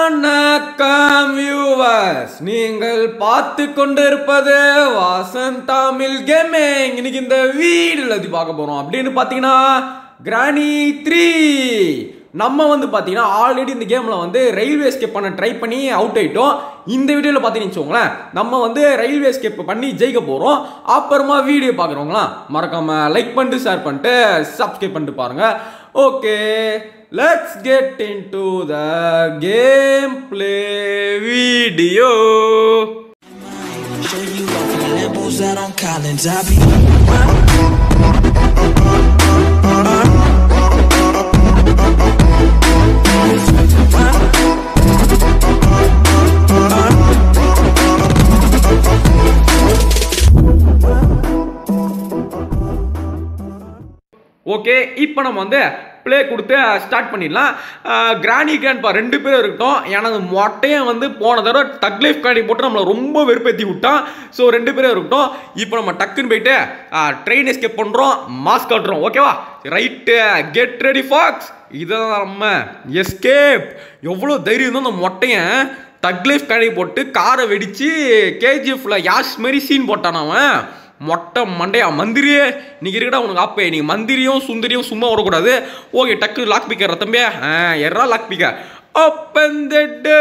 வணக்கம் வியூவர்ஸ் நீங்கள் பார்த்து கொண்டிருப்பது வாசன் தமிழ் கேமிங் இன்னைக்கு இந்த வீடியோல எது பார்க்க போறோம் அப்படின்னு பார்த்தீங்கன்னா கிராணி த்ரீ நம்ம வந்து பார்த்தீங்கன்னா ஆல்ரெடி இந்த கேமில் வந்து ரயில்வே ஸ்கேப் பண்ண ட்ரை பண்ணி அவுட் ஆயிட்டோம் இந்த வீடியோவில் பார்த்தீங்கன்னு வச்சுக்கோங்களேன் நம்ம வந்து ரயில்வே ஸ்கேப் பண்ணி ஜெயிக்க போகிறோம் அப்புறமா வீடியோ பார்க்குறவங்களாம் மறக்காம லைக் பண்ணிட்டு ஷேர் பண்ணிட்டு சப்ஸ்கிரைப் பண்ணிட்டு பாருங்க okay let's get into the game play video Show you off in the Lambos out on Collins. I be okay இப்போ நம்ம வந்து ப்ளே கொடுத்து ஸ்டார்ட் பண்ணிடலாம் கிராணி கேன்பா ரெண்டு பேரும் இருக்கட்டும் எனது மொட்டையன் வந்து போன தடவை டக் லைஃப் கார்டி போட்டு நம்மளை ரொம்ப வெறுப்பேற்றி விட்டான் ஸோ ரெண்டு பேரும் இருக்கட்டும் இப்போ நம்ம டக்குன்னு போயிட்டு ட்ரெயின் எஸ்கேப் பண்ணுறோம் மாஸ்க் காட்டுறோம் ஓகேவா ரைட்டு கெட் ரெடி ஃபாக்ஸ் இதான் நம்ம எஸ்கேப் எவ்வளோ தைரியம் தான் அந்த மொட்டையன் தக் லைஃப் கடை போட்டு காரை வெடிச்சு கேஜிஎஃப்ல யாஷ் மாதிரி சீன் போட்டான் அவன் மொட்டை மண்டையா மந்திரியே இன்னைக்கு இருக்கடா உனக்கு ஆப்பே நீ மந்திரியும் சுந்தரியும் சும்மா விடக்கூடாது ஓகே டக்கு லாக் பிக்கர் தம்பியா எறா லாக் பிக்கர் ஓப்பன் த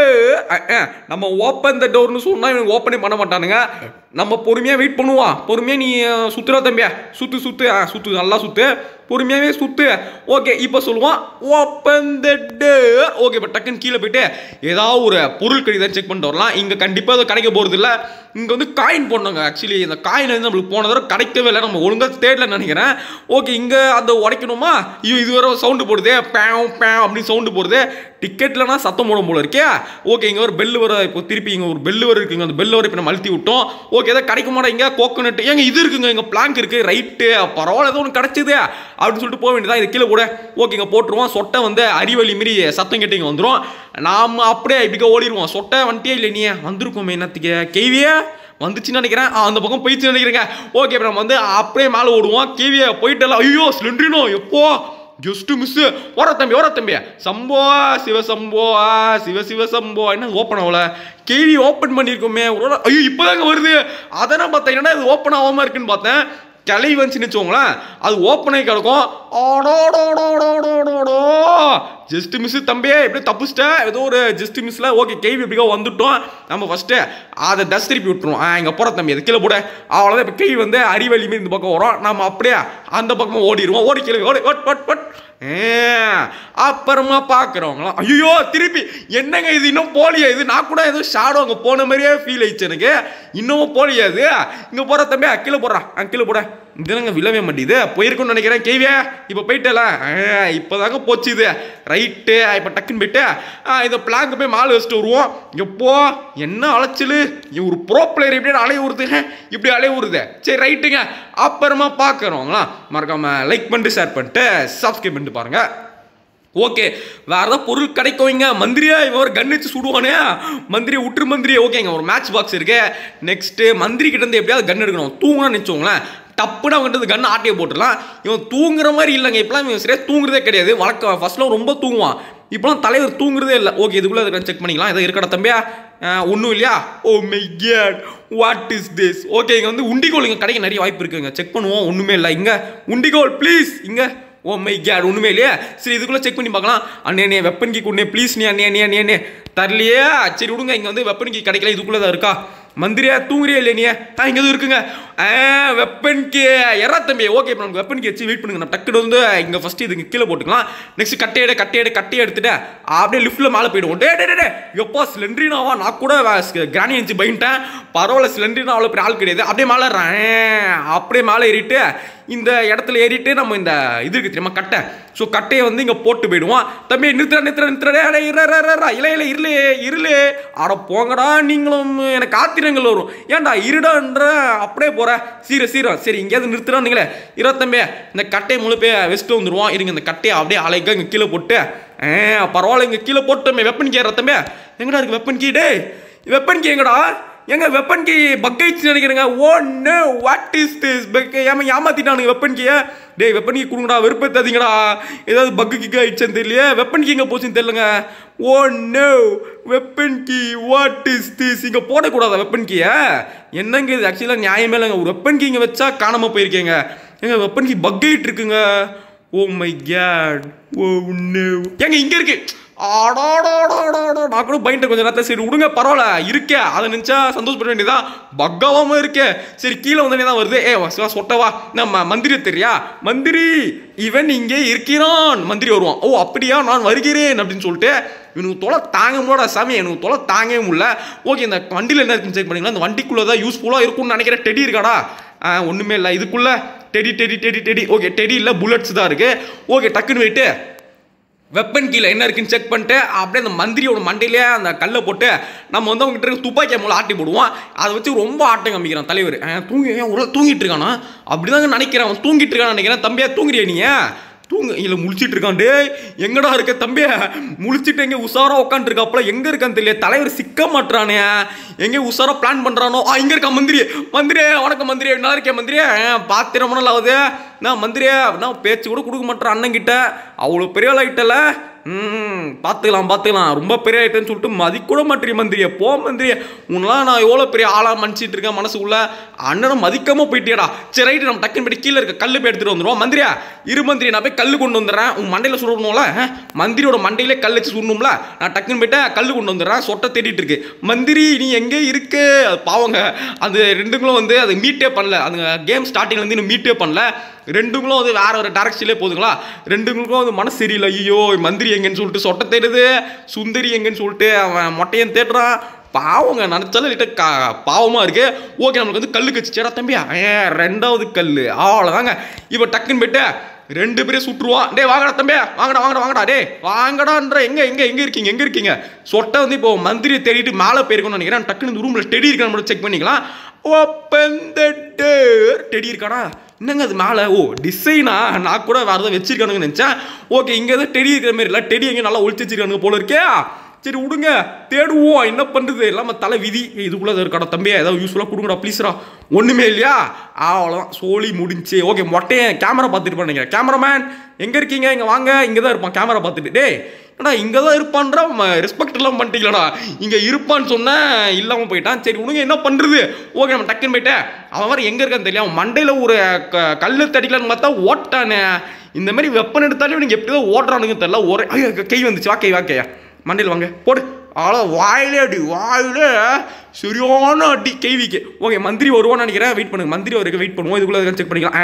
நம்ம ஓப்பன் த டோர்னு சொன்னா இவனுக்கு ஓப்பனே பண்ண மாட்டானுங்க நம்ம பொறுமையாக வெயிட் பண்ணுவான் பொறுமையாக நீ அஹ், சுத்துறா தம்பியா சுத்து சுத்து ஆ சுத்து நல்லா சுத்து பொறுமையாகவே சுத்து ஓகே இப்போ சொல்லுவான் ஓப்பன் த டோர் ஓகே இப்போ டக்குன்னு கீழே போயிட்டு ஏதாவது ஒரு பொருள் கடிதான் செக் பண்ணிட்டு வரலாம் இங்கே கண்டிப்பாக அது கிடைக்க போகிறது இல்லை இங்கே வந்து காயின் போடணுங்க ஆக்சுவலி இந்த காயின் வந்து நம்மளுக்கு போன தடவை கிடைக்கவே இல்லை நம்ம ஒழுங்காக தேடல நினைக்கிறேன் ஓகே இங்கே அந்த உடைக்கணுமா ஐயோ இது வர சவுண்டு போடுதே பேவ் பேவ் அப்படின்னு சவுண்டு போடுது டிக்கெட்லனா சத்தம் போடும் போல இருக்கே ஓகே இங்கே ஒரு பெல்லு வர இப்போ திருப்பி இங்கே ஒரு பெல்லு வர இருக்குங்க அந்த பெல்லு வர இப்போ நம்ம அழுத்தி விட்டோம் ஓகே ஏதாவது கிடைக்க மாட்டா இங்கே கோகோனட் ஏங்க இது இருக்குங்க இங்கே பிளாங்க் இருக்கு ரைட்டு பரவாயில்ல ஏதோ ஒன்று கிடைச்சது அப்படின்னு சொல்லிட்டு போக வேண்டியதா இது கீழே கூட ஓகே இங்கே போட்டுருவோம் சொட்டை வந்து அறிவழி மாரி சத்தம் கேட்டு இங்கே வந்துடும் நாம அப்படியே இப்படிக்கா ஓடிடுவோம் சொட்டை வந்துட்டே இல்லை நீ வந்திருக்கோமே என்னத்துக்கு கேவியே வந்துச்சுன்னு நினைக்கிறேன் ஆ, அந்த பக்கம் போயிடுச்சுன்னு நினைக்கிறேங்க ஓகே இப்போ நம்ம வந்து அப்படியே மேலே ஓடுவோம் கேவியை போயிட்டு ஐயோ சிலிண்டரினோ எப்போ ஜஸ்ட் மிஸ் ஓர தம்பி ஓர தம்பி சம்போ சிவ சம்போ ஆ, சிவ சிவ சம்போ என்ன ஓப்பன் ஆகல கேவி ஓப்பன் பண்ணியிருக்கோமே ஒரு வேளை- ஐயோ இப்போதாங்க வருது அதை நான் பார்த்தேன் என்னடா இது ஓப்பன் ஆகாம இருக்குன்னு பார்த்தேன் கிளை வந்துச்சுன்னு வச்சுக்கோங்களேன் அது ஓப்பனே கிடக்கும் ஆடோடோடோடோடோடோ ஜஸ்ட் மிஸ் தம்பியே எப்படியே தப்புச்சிட்டேன் ஏதோ ஒரு ஜஸ்ட் மிஸ்ல ஓகே கேள்வி எப்படியோ வந்துட்டோம் நம்ம ஃபர்ஸ்ட்டு அதை டஸ்ட் திருப்பி விட்டுருவோம் ஆ இங்கே போகிற தம்பி அது கீழே போட அவ்வளோதான் இப்போ கேள்வி வந்து அறிவழி மாரி இந்த பக்கம் வரும் நம்ம அப்படியே அந்த பக்கமாக ஓடிடுவோம் ஓடி கீழே ஓடி ஒட் ஒட் ஒட் ஏ, அப்புறமா பார்க்குறவங்களாம் ஐயோ திருப்பி என்னங்க இது இன்னும் போலியா இது நான் கூட ஏதோ ஷாடோ அங்கே போன மாதிரியே ஃபீல் ஆயிடுச்சு எனக்கு இன்னமும் போலியா இது இங்கே போகிற தம்பி கீழே போடுறான் ஆ கீழே போட இதுதாங்க விழவே மாட்டேது போயிருக்குன்னு நினைக்கிறேன் கேவியா இப்போ போயிட்டல இப்போதாங்க போச்சு இது ரைட்டு இப்போ டக்குன்னு போயிட்டு ஆ, இதை பிளாங்க போய் மாலை வச்சுட்டு வருவோம் எப்போ என்ன அலைச்சல் இவன் ஒரு ப்ரோ பிளேயர் எப்படி அலைய விடுதுங்க இப்படி அலைய விடுது சரி ரைட்டுங்க அப்புறமா பார்க்குறவங்களாம் மறக்காம லைக் பண்ணிட்டு ஷேர் பண்ணிட்டு சப்ஸ்கிரைப் பண்ணிட்டு பாருங்க ஓகே வேற ஏதாவது பொருள் கிடைக்குவீங்க மந்திரியா இவன் ஒரு கன் வச்சு சுடுவானே மந்திரி விட்டுரு மந்திரி ஓகேங்க ஒரு மேட்ச் பாக்ஸ் இருக்கு நெக்ஸ்ட் மந்திரி கிட்ட இருந்து எப்படியாவது கன் எடுக்கணும் தூங்கணும்னு நினச்சோங்களேன் டப்புன்னு அவங்ககிட்ட கன் ஆட்டையை போட்டுடலாம் இவன் தூங்குற மாதிரி இல்லைங்க இப்பெல்லாம் இவன் சரியா தூங்குறதே கிடையாது வழக்கம் ஃபர்ஸ்ட்லாம் ரொம்ப தூங்குவான் இப்போலாம் தலைவர் தூங்குறதே இல்லை ஓகே இதுக்குள்ளே இருக்க செக் பண்ணிக்கலாம் ஏதோ இருக்கடா தம்பியா ஒன்றும் இல்லையா oh my god what is this okay இங்கே வந்து உண்டிகோல் இங்கே கிடைக்க நிறைய வாய்ப்பு இருக்குங்க செக் பண்ணுவோம் ஒன்றுமே இல்லை இங்கே உண்டிகோல் ப்ளீஸ் இங்கே ஓ மை கேட் ஒன்றுமே இல்லையா சரி இதுக்குள்ளே செக் பண்ணி பார்க்கலாம் அண்ணே அண்ணே வெப்பன் கீ கொடுனே ப்ளீஸ் நீ அண்ணே அண்ணே அண்ணே அண்ணே தரலையே சரி விடுங்க இங்கே வந்து வெப்பன் கீ கிடைக்கல இதுக்குள்ளே தான் இருக்கா மந்திரியா தூங்குறியா இல்லையா நீ ஆ இங்கே எதுவும் இருக்குங்க ஆ வெப்பன் கீ எறா தம்பி ஓகே இப்போ நமக்கு வெப்பன் கீ வச்சு வெயிட் பண்ணுங்க நம்ம டக்குனு வந்து இங்கே ஃபஸ்ட்டு இதுங்க கீழே போட்டுக்கலாம் நெக்ஸ்ட் கட்டையடு கட்டையடு கட்டையை எடுத்துட்டு அப்படியே லிஃப்ட்டில் மேலே போயிடுவோம் டே டே டே, டே எப்போ சிலிண்டரினாவா நான் கூட கிராணி இருந்துச்சு பயன்ட்டேன் பரவாயில்ல சிலிண்டரினா அவ்வளோ பெரிய ஆள் கிடையாது அப்படியே மேலே ஏறுறேன். அப்படியே மேலே ஏறிட்டு இந்த இடத்துல ஏறிட்டு நம்ம இந்த இது இருக்கு தெரியுமா கட்டை ஸோ கட்டையை வந்து இங்கே போட்டு போயிடுவோம் தம்பி நிறுத்துற நிறுத்துற நிறுத்துற அடே இர இர, இர, இர. இல இல இருளே இருளே அட போங்கடா நீங்களும் எனக்கு ஆத்திரங்கள் வரும் ஏன்டா இருடான்ற அப்படியே போற சீர சீரம் சரி எங்கேயாவது நிறுத்துறாந்தீங்களே இர தம்பி இந்த கட்டையை முழு போய் வெஸ்ட்டு வந்துருவோம் இருங்க இந்த கட்டையை அப்படியே அலைக்க இங்கே கீழே போட்டு ஆ பரவாயில்ல இங்கே கீழே போட்டோமே வெப்பன் கீ தம்பி எங்கடா இருக்கு வெப்பன் கீ டே வெப்பன் கீ எங்கடா எங்க வெப்பன் கீ பக்கைச்சு நினைக்கிறேங்க oh no what is this bug ஏமா ஏமாத்திட்டானுங்க வெப்பன் கீயை டேய் வெப்பன் கீ கொடுங்கடா வெறுப்பேத்தாதீங்கடா ஏதாவது பக்கு கிக்கு ஆயிடுச்சுன்னு தெரியல வெப்பன் கீ எங்க போச்சுன்னு தெரியலங்க oh no weapon key what is this இங்க போடக்கூடாதா வெப்பன் கீயை என்னங்க இது ஆக்சுவலாக நியாயமே இல்லைங்க ஒரு வெப்பன் கீ இங்க வச்சா காணாம போயிருக்கேங்க எங்க வெப்பன் கீ பக் ஆயிட்டு இருக்குங்க oh my god oh no ஏங்க இங்க இருக்கு ஆடாடாடாடாடா. நான் கூட பயந்துட்டு கொஞ்சம் நேரத்தில் சரி விடுங்க பரவாயில்ல இருக்கே அதை நினச்சா சந்தோஷப்பட வேண்டியதான் பக்காவாம இருக்கே சரி கீழே வந்தனே தான் வருது ஏ வா சொட்டவா நம்ம மந்திரி தெரியா மந்திரி இவன் இங்கே இருக்கிறான் மந்திரி வருவான் ஓ அப்படியா நான் வருகிறேன் அப்படின்னு சொல்லிட்டு இவனுக்கு தொலை தாங்க முடியாத சாமி எனக்கு தொலை தாங்கவே முடியல ஓகே இந்த வண்டியில் என்ன இருக்குன்னு செக் பண்ணிங்களா இந்த வண்டிக்குள்ளே தான் யூஸ்ஃபுல்லாக இருக்கும்னு நினைக்கிறேன் டெடி இருக்காடா ஆ ஒன்றுமே இல்லை இதுக்குள்ள teddy teddy teddy teddy okay teddy இல்லை புல்லட்ஸ் தான் இருக்குது ஓகே டக்குன்னு போயிட்டு வெப்பன் கீழே என்ன இருக்குன்னு செக் பண்ணிட்டு அப்படியே அந்த மந்திரியோட மண்டையிலே அந்த கல்லை போட்டு நம்ம வந்து அவங்க கிட்ட துப்பாக்கி மூலம் ஆட்டி போடுவோம் அதை வச்சு ரொம்ப ஆட்டம் காமிக்கிறான் தலைவர் அஹ் தூங்கி ஏன் ஒரு தூங்கிட்டு இருக்கானா அப்படிதாங்க நினைக்கிறேன் அவன் தூங்கிட்டு இருக்கான்னு நினைக்கிறேன் தம்பியா தூங்குறியா நீ தூங்க இல்லை முழிச்சிட்டு இருக்கான் டேய் எங்கடா இருக்க தம்பியா முழிச்சிட்டு எங்கே உஷாரா உட்காந்துருக்காப்புல எங்கே இருக்கான்னு தெரியல தலைவர் சிக்க மாட்டானே எங்கே உஷாரா பிளான் பண்ணுறானோ ஆ இங்கே இருக்கான் மந்திரி மந்திரி வணக்கம் மந்திரி நல்லா இருக்கேன் மந்திரி பார்த்து ரொம்ப நாள் ஆகுது நான் மந்திரியா நான் பேச்சு கூட கொடுக்க மாட்டேன் அண்ணன் கிட்ட அவ்வளோ பெரிய ஆள் ஆயிட்டல ம் பார்த்துக்கலாம் பார்த்துக்கலாம் ரொம்ப பெரிய ஆயிட்டேன்னு சொல்லிட்டு மதிக்கூட மாட்டேறி மந்திரியே போ மந்திரியே உன்னெல்லாம் நான் எவ்வளோ பெரிய ஆளாக மன்னிச்சிட்டு இருக்கேன் மனசுக்குள்ள அண்ணனை மதிக்காம போயிட்டியடா சரி ரைட்டு நம்ம டக்குன்னு போய் கீழே இருக்க கல்லு போய் எடுத்துட்டு வந்துடுவோம் மந்திரியா இரு மந்திரி நான் போய் கல் கொண்டு வந்துடுறேன் உன் மண்டையில் சுடணும்ல ஆ? மந்திரியோட மண்டையிலே கல் வச்சு சுடணும்ல நான் டக்குன்னு போயிட்டு கல் கொண்டு வந்துடுறேன் சொட்டை தேடிட்டு இருக்கு மந்திரி நீ எங்கே இருக்கு அது பாவங்க அது ரெண்டுங்களும் வந்து அது மீட்டே பண்ணல அதுங்க கேம் ஸ்டார்டிங்லேருந்து இன்னும் மீட்டே பண்ணல ரெண்டுங்களும் வந்து வேற ஒரு டேரக்ஷன்லேயே போதுங்களா ரெண்டுங்களுக்கும் வந்து மனசு சரியில்லை ஐயோ மந்திரி எங்கன்னு சொல்லிட்டு சொட்டை தேடுது சுந்தரி எங்கன்னு சொல்லிட்டு அவன் மொட்டையன் தேடுறான் பாவங்க நினச்சாலும் லிட்ட கா பாவமாக இருக்கு ஓகே நம்மளுக்கு வந்து கல்லு கச்சிச்சேடா தம்பியா ஏன் ரெண்டாவது கல் அவ்வளோதாங்க இப்போ டக்குன்னு போயிட்டு ரெண்டு பேரும் சுட்டுருவான் டேய் வாங்கடா தம்பியா வாங்கடா வாங்கடா வாங்கடா டேய் வாங்கடான்ற எங்க எங்க எங்க இருக்கீங்க எங்க இருக்கீங்க சொட்டை வந்து இப்போ மந்திரியை தேடிட்டு மேலே போயிருக்கணும்னு நினைக்கிறேன் டக்குன்னு இந்த ரூம்ல டெடி இருக்கான்னு மட்டும் செக் பண்ணிக்கலாம் ஓப்பன் த டோர் டெடி இருக்காடா என்னங்க அது மேலே ஓ டிசைனா நான் கூட வேறு ஏதாவது வச்சிருக்கானுங்கன்னு நினச்சேன் ஓகே இங்கே ஏதோ டெடி இருக்கிற மாதிரி இல்லை டெடி எங்கே நல்லா ஒழிச்சு வச்சிருக்கானுங்க போல இருக்கே சரி விடுங்க தேடுவோம் என்ன பண்ணுறது இல்லாமல் தலை விதி இதுக்குள்ளே இருக்காடா தம்பியா ஏதாவது யூஸ்ஃபுல்லாக கொடுங்கடா ப்ளீஸ்ரா ஒன்றுமே இல்லையா அவ்வளோதான் சோலி முடிஞ்சு ஓகே மொட்டையன் கேமரா பார்த்துட்டு பண்ணீங்க கேமராமேன் எங்கே இருக்கீங்க இங்கே வாங்க இங்கே தான் இருப்பான் கேமரா பார்த்துட்டு டேய் ஏடா இங்கே தான் இருப்பான்ற ரெஸ்பெக்ட் எல்லாம் பண்ணிட்டீங்களா இங்கே இருப்பான்னு சொன்னேன் இல்லாமல் போயிட்டான் சரி உனக்கு என்ன பண்ணுறது ஓகே நம்ம டக்குன்னு போயிட்டேன் அவன் வர எங்கே இருக்கான்னு தெரியல அவன் மண்டையில் ஒரு க கல் தடிக்கலான்னு பார்த்தா ஓட்டானே இந்த மாதிரி வெப்பன் எடுத்தாலே இவனுக்கு எப்படி தான் ஓடுறானுங்க தெரியல ஒரே ஐயோ, கை வந்துச்சு வா கை வா கையா மண்டையில் வாங்க போடு அவ்வளோ வாயிலே அடி வாயிலே சரியான அடி கேவிக்கு ஓகே மந்திரி வருவான்னு நினைக்கிறேன் வெயிட் பண்ணுங்க மந்திரி வரைக்கும் வெயிட் பண்ணுவோம் இதுக்குள்ளே செக் பண்ணிக்கலாம்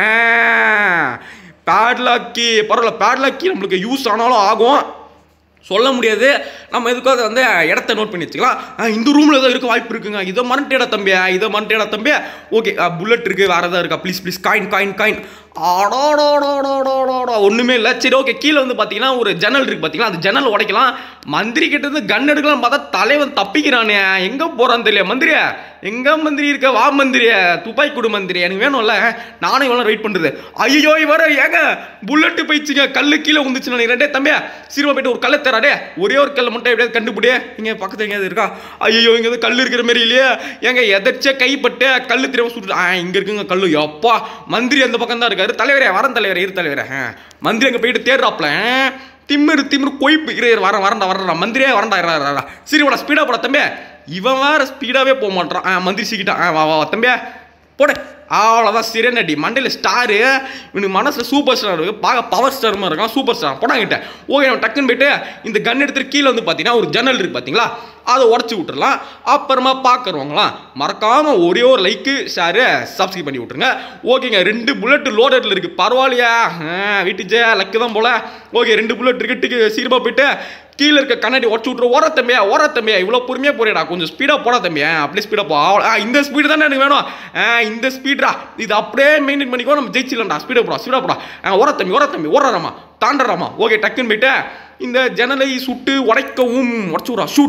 பேட்லாக்கி பரவாயில்ல பேட்லாக்கி நம்மளுக்கு யூஸ் ஆனாலும் ஆகும் சொல்ல முடியாது நம்ம எதுக்காக வந்து இடத்த நோட் பண்ணி வச்சுக்கலாம் ஆ, இந்த ரூமில் ஏதோ இருக்க வாய்ப்பு இருக்குங்க இதை மறந்துட்டேடா தம்பியா இதை மறந்துட்டேடா தம்பியா ஓகே புல்லட் இருக்கு வேறு ஏதாவது இருக்கா please please coin coin coin ஆடாடாடாடாடாடா ஒன்றுமே இல்லை சரி ஓகே கீழே வந்து பார்த்தீங்கன்னா ஒரு ஜன்னல் இருக்கு பார்த்தீங்களா அந்த ஜன்னல் உடைக்கலாம் மந்திரி கிட்ட இருந்து கன் எடுக்கலாம் பார்த்தா தலைவன் தப்பிக்கிறானே எங்கே போகிறான்னு தெரியல மந்திரியா எங்க மந்திரி இருக்க வா மந்திரியா துப்பாக்கி கொடு மந்திரி எனக்கு வேணும்ல நானும் இவ்வளோ வெயிட் பண்ணுறது ஐயோ இவர ஏங்க புல்லட்டு போயிடுச்சுங்க கல்லு கீழே வந்துச்சுன்னு நினைக்கிறேன் டேய் தம்பியா சீரமா போயிட்டு ஒரு கல்லை தராடே ஒரே ஒரு கல்லை மட்டும் எப்படியாவது கண்டுபிடியே இங்கே பக்கத்துல எங்கேயாவது இருக்கா ஐயோ இங்கே எதுவும் கல் இருக்கிற மாதிரி இல்லையே ஏங்க எதர்ச்சியா கைப்பட்டு கல் திரும்ப சுட்டு ஆ இங்கே இருக்குங்க கல்லு எப்பா மந்திரி அந்த பக்கம் தான் இருக்காரு தலைவரே வரேன் தலைவரே இரு தலைவரே ஆ, மந்திரி அங்கே போயிட்டு தேடுறாப்ல ஆ, திமிரு திமிரு கொய்ப்பு இரு இரு, வரேன் வரேன்டா வரேன்டா மந்திரியே வரேன்டா இரு, இரு, இரு. சரி வாடா ஸ்பீடாக போடா தம்பி இவன் வேற ஸ்பீடாகவே போக மாட்டான் ஆ மந்திரி சீக்கிட்டான் ஆ வா வா வா, தம்பியா போடு அவ்வளோதான் சிறநடி மண்டையில் ஸ்டாரு இவனுக்கு மனசில் சூப்பர் ஸ்டார் இருக்கு பார்க்க பவர் ஸ்டார் மாதிரி இருக்கான் சூப்பர் ஸ்டார் போனாங்கிட்ட ஓகே நம்ம டக்குன்னு போயிட்டு இந்த கன் எடுத்துட்டு கீழே வந்து பார்த்தீங்கன்னா ஒரு ஜன்னல் இருக்கு பார்த்தீங்களா அதை உடச்சி விட்டுறலாம் அப்புறமா பார்க்குறவங்களாம் மறக்காம ஒரே ஒரு லைக்கு ஷேரு சப்ஸ்கிரைப் பண்ணி விட்ருங்க ஓகேங்க ரெண்டு புல்லட் லோடட்ல இருக்கு பரவாயில்லையா வீட்டு ஜே லக்கு தான் போல ஓகே ரெண்டு புல்லட் இருக்கு சீக்கிரமா போயிட்டு கீழே இருக்க கண்ணாடி உடச்சு விட்ரு ஓர தம்பியா ஓர தம்பியா இவ்வளோ பொறுமையாக போறியடா கொஞ்சம் ஸ்பீடாக போடா தம்பியா அப்படியே ஸ்பீடாக போ அவ்வளோ- ஆ, இந்த ஸ்பீடு தானே எனக்கு வேணும் ஆ, இந்த ஸ்பீட்ரா இது அப்படியே மெயின்டைன் பண்ணிக்கோ நம்ம ஜெயிச்சிடலாம்டா ஸ்பீடாக போடா ஸ்பீடாக போடா ஆ, ஓர தம்பி ஓர தம்பி ஓடுறாமா தாண்டறாமா ஓகே டக்குன்னு போயிட்டு இந்த ஜன்னலை சுட்டு உடைக்கவும் உடச்சு விட்றா ஷூட்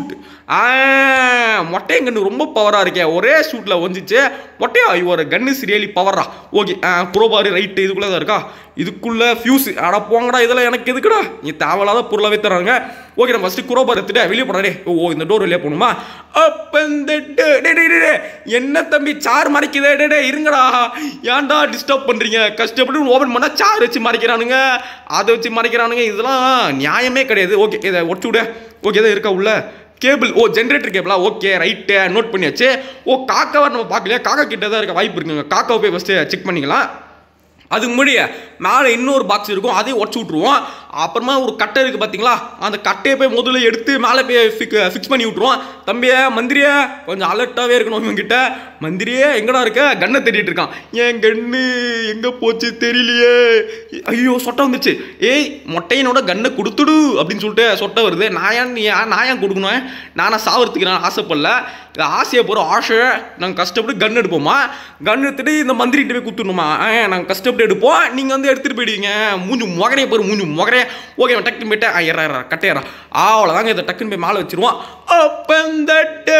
ஆ மொட்டையங்கன்னு ரொம்ப பவராக இருக்கே ஒரே ஷூட்டில் வந்துச்சு மொட்டையா ஒரு கன்னு ரியலி பவரா ஓகே குரோபாரு ரைட்டு இதுக்குள்ளே தான் இருக்கா இதுக்குள்ள ஃபியூஸ் அட போங்கடா இதெல்லாம் எனக்கு எதுக்குடா நீ தேவையில்லாத பொருளாகவே தராங்க ஓகே நம்ம ஃபஸ்ட்டு குரோபார் எடுத்துட்டு வெளியே போடா டே ஓ இந்த டோர் வெளியே போகணுமா அப்போ இந்த டே- டே- டே- டே- டே. என்ன தம்பி சார் மறைக்குதே டே டே இருங்கடா ஏன்டா டிஸ்டர்ப் பண்ணுறீங்க கஷ்டப்பட்டு ஓப்பன் பண்ணால் சார் வச்சு மறைக்கிறானுங்க அதை வச்சு மறைக்கிறானுங்க இதெல்லாம் நியாயமே கிடையாது ஓகே இதை ஒட்டி விட ஓகே இதை இருக்கா உள்ள கேபிள் ஓ ஜென்ரேட்டர் கேபிளா ஓகே ரைட்டு நோட் பண்ணியாச்சு ஓ காக்காவை நம்ம பார்க்கலையா காக்கா கிட்ட தான் இருக்க வாய்ப்பு இருக்குங்க காக்காவை போய் ஃபஸ்ட்டு செக் பண்ணிக்கலாம் அதுக்கு முன்னாடி மேலே இன்னொரு பாக்ஸ் இருக்கும் அதையும் உடச்சி விட்ருவோம் அப்புறமா ஒரு கட்டை இருக்குது பார்த்தீங்களா அந்த கட்டையை போய் முதல்ல எடுத்து மேலே போய் ஃபிக்ஸ் பண்ணி விட்ருவோம் தம்பியே மந்திரியே கொஞ்சம் அலர்ட்டாகவே இருக்கணும் இவங்கிட்ட மந்திரியே எங்கடா இருக்க கன்னை தேடிட்டு இருக்கான் ஏன் கன்னு எங்கே போச்சு தெரியலையே ஐயோ சொட்டை வந்துச்சு ஏய் மொட்டையனோட கன்னை கொடுத்துடு அப்படின்னு சொல்லிட்டு சொட்டை வருது நான் ஏன் நீ ஏன் நான் ஏன் கொடுக்கணும் நானா சாவறதுக்கு நான் ஆசைப்படல இது ஆசையை போகிற ஆசை நாங்கள் கஷ்டப்பட்டு கன் எடுப்போமா கன் எடுத்துட்டு இந்த மந்திரிகிட்ட போய் குத்துணுமா நாங்கள் கஷ்டப்பட்டு எடுப்போம் நீங்கள் வந்து எடுத்துகிட்டு போயிடுவீங்க மூஞ்சு முகரைய போகிற மூஞ்சு முகரைய ஓகே டக்குன்னு போயிட்டு ஐயரா இறா கட்டையரா அவ்வளோதாங்க இதை டக்குன்னு போய் மேலே வச்சிருவோம் அப்போ இந்த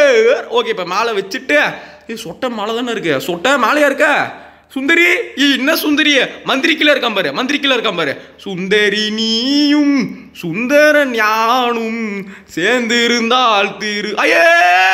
ஓகே இப்போ மேலே வச்சுட்டு இது சொட்டை மேலே தானே இருக்கு சொட்டை மேலேயா இருக்க சுந்தரி ஏய், என்ன சுந்தரி மந்திரி கீழே இருக்கான் பாரு மந்திரி கீழே இருக்கான் பாரு சுந்தரி நீயும் சுந்தரன் யானும் சேர்ந்து இருந்தால் திரு ஐயே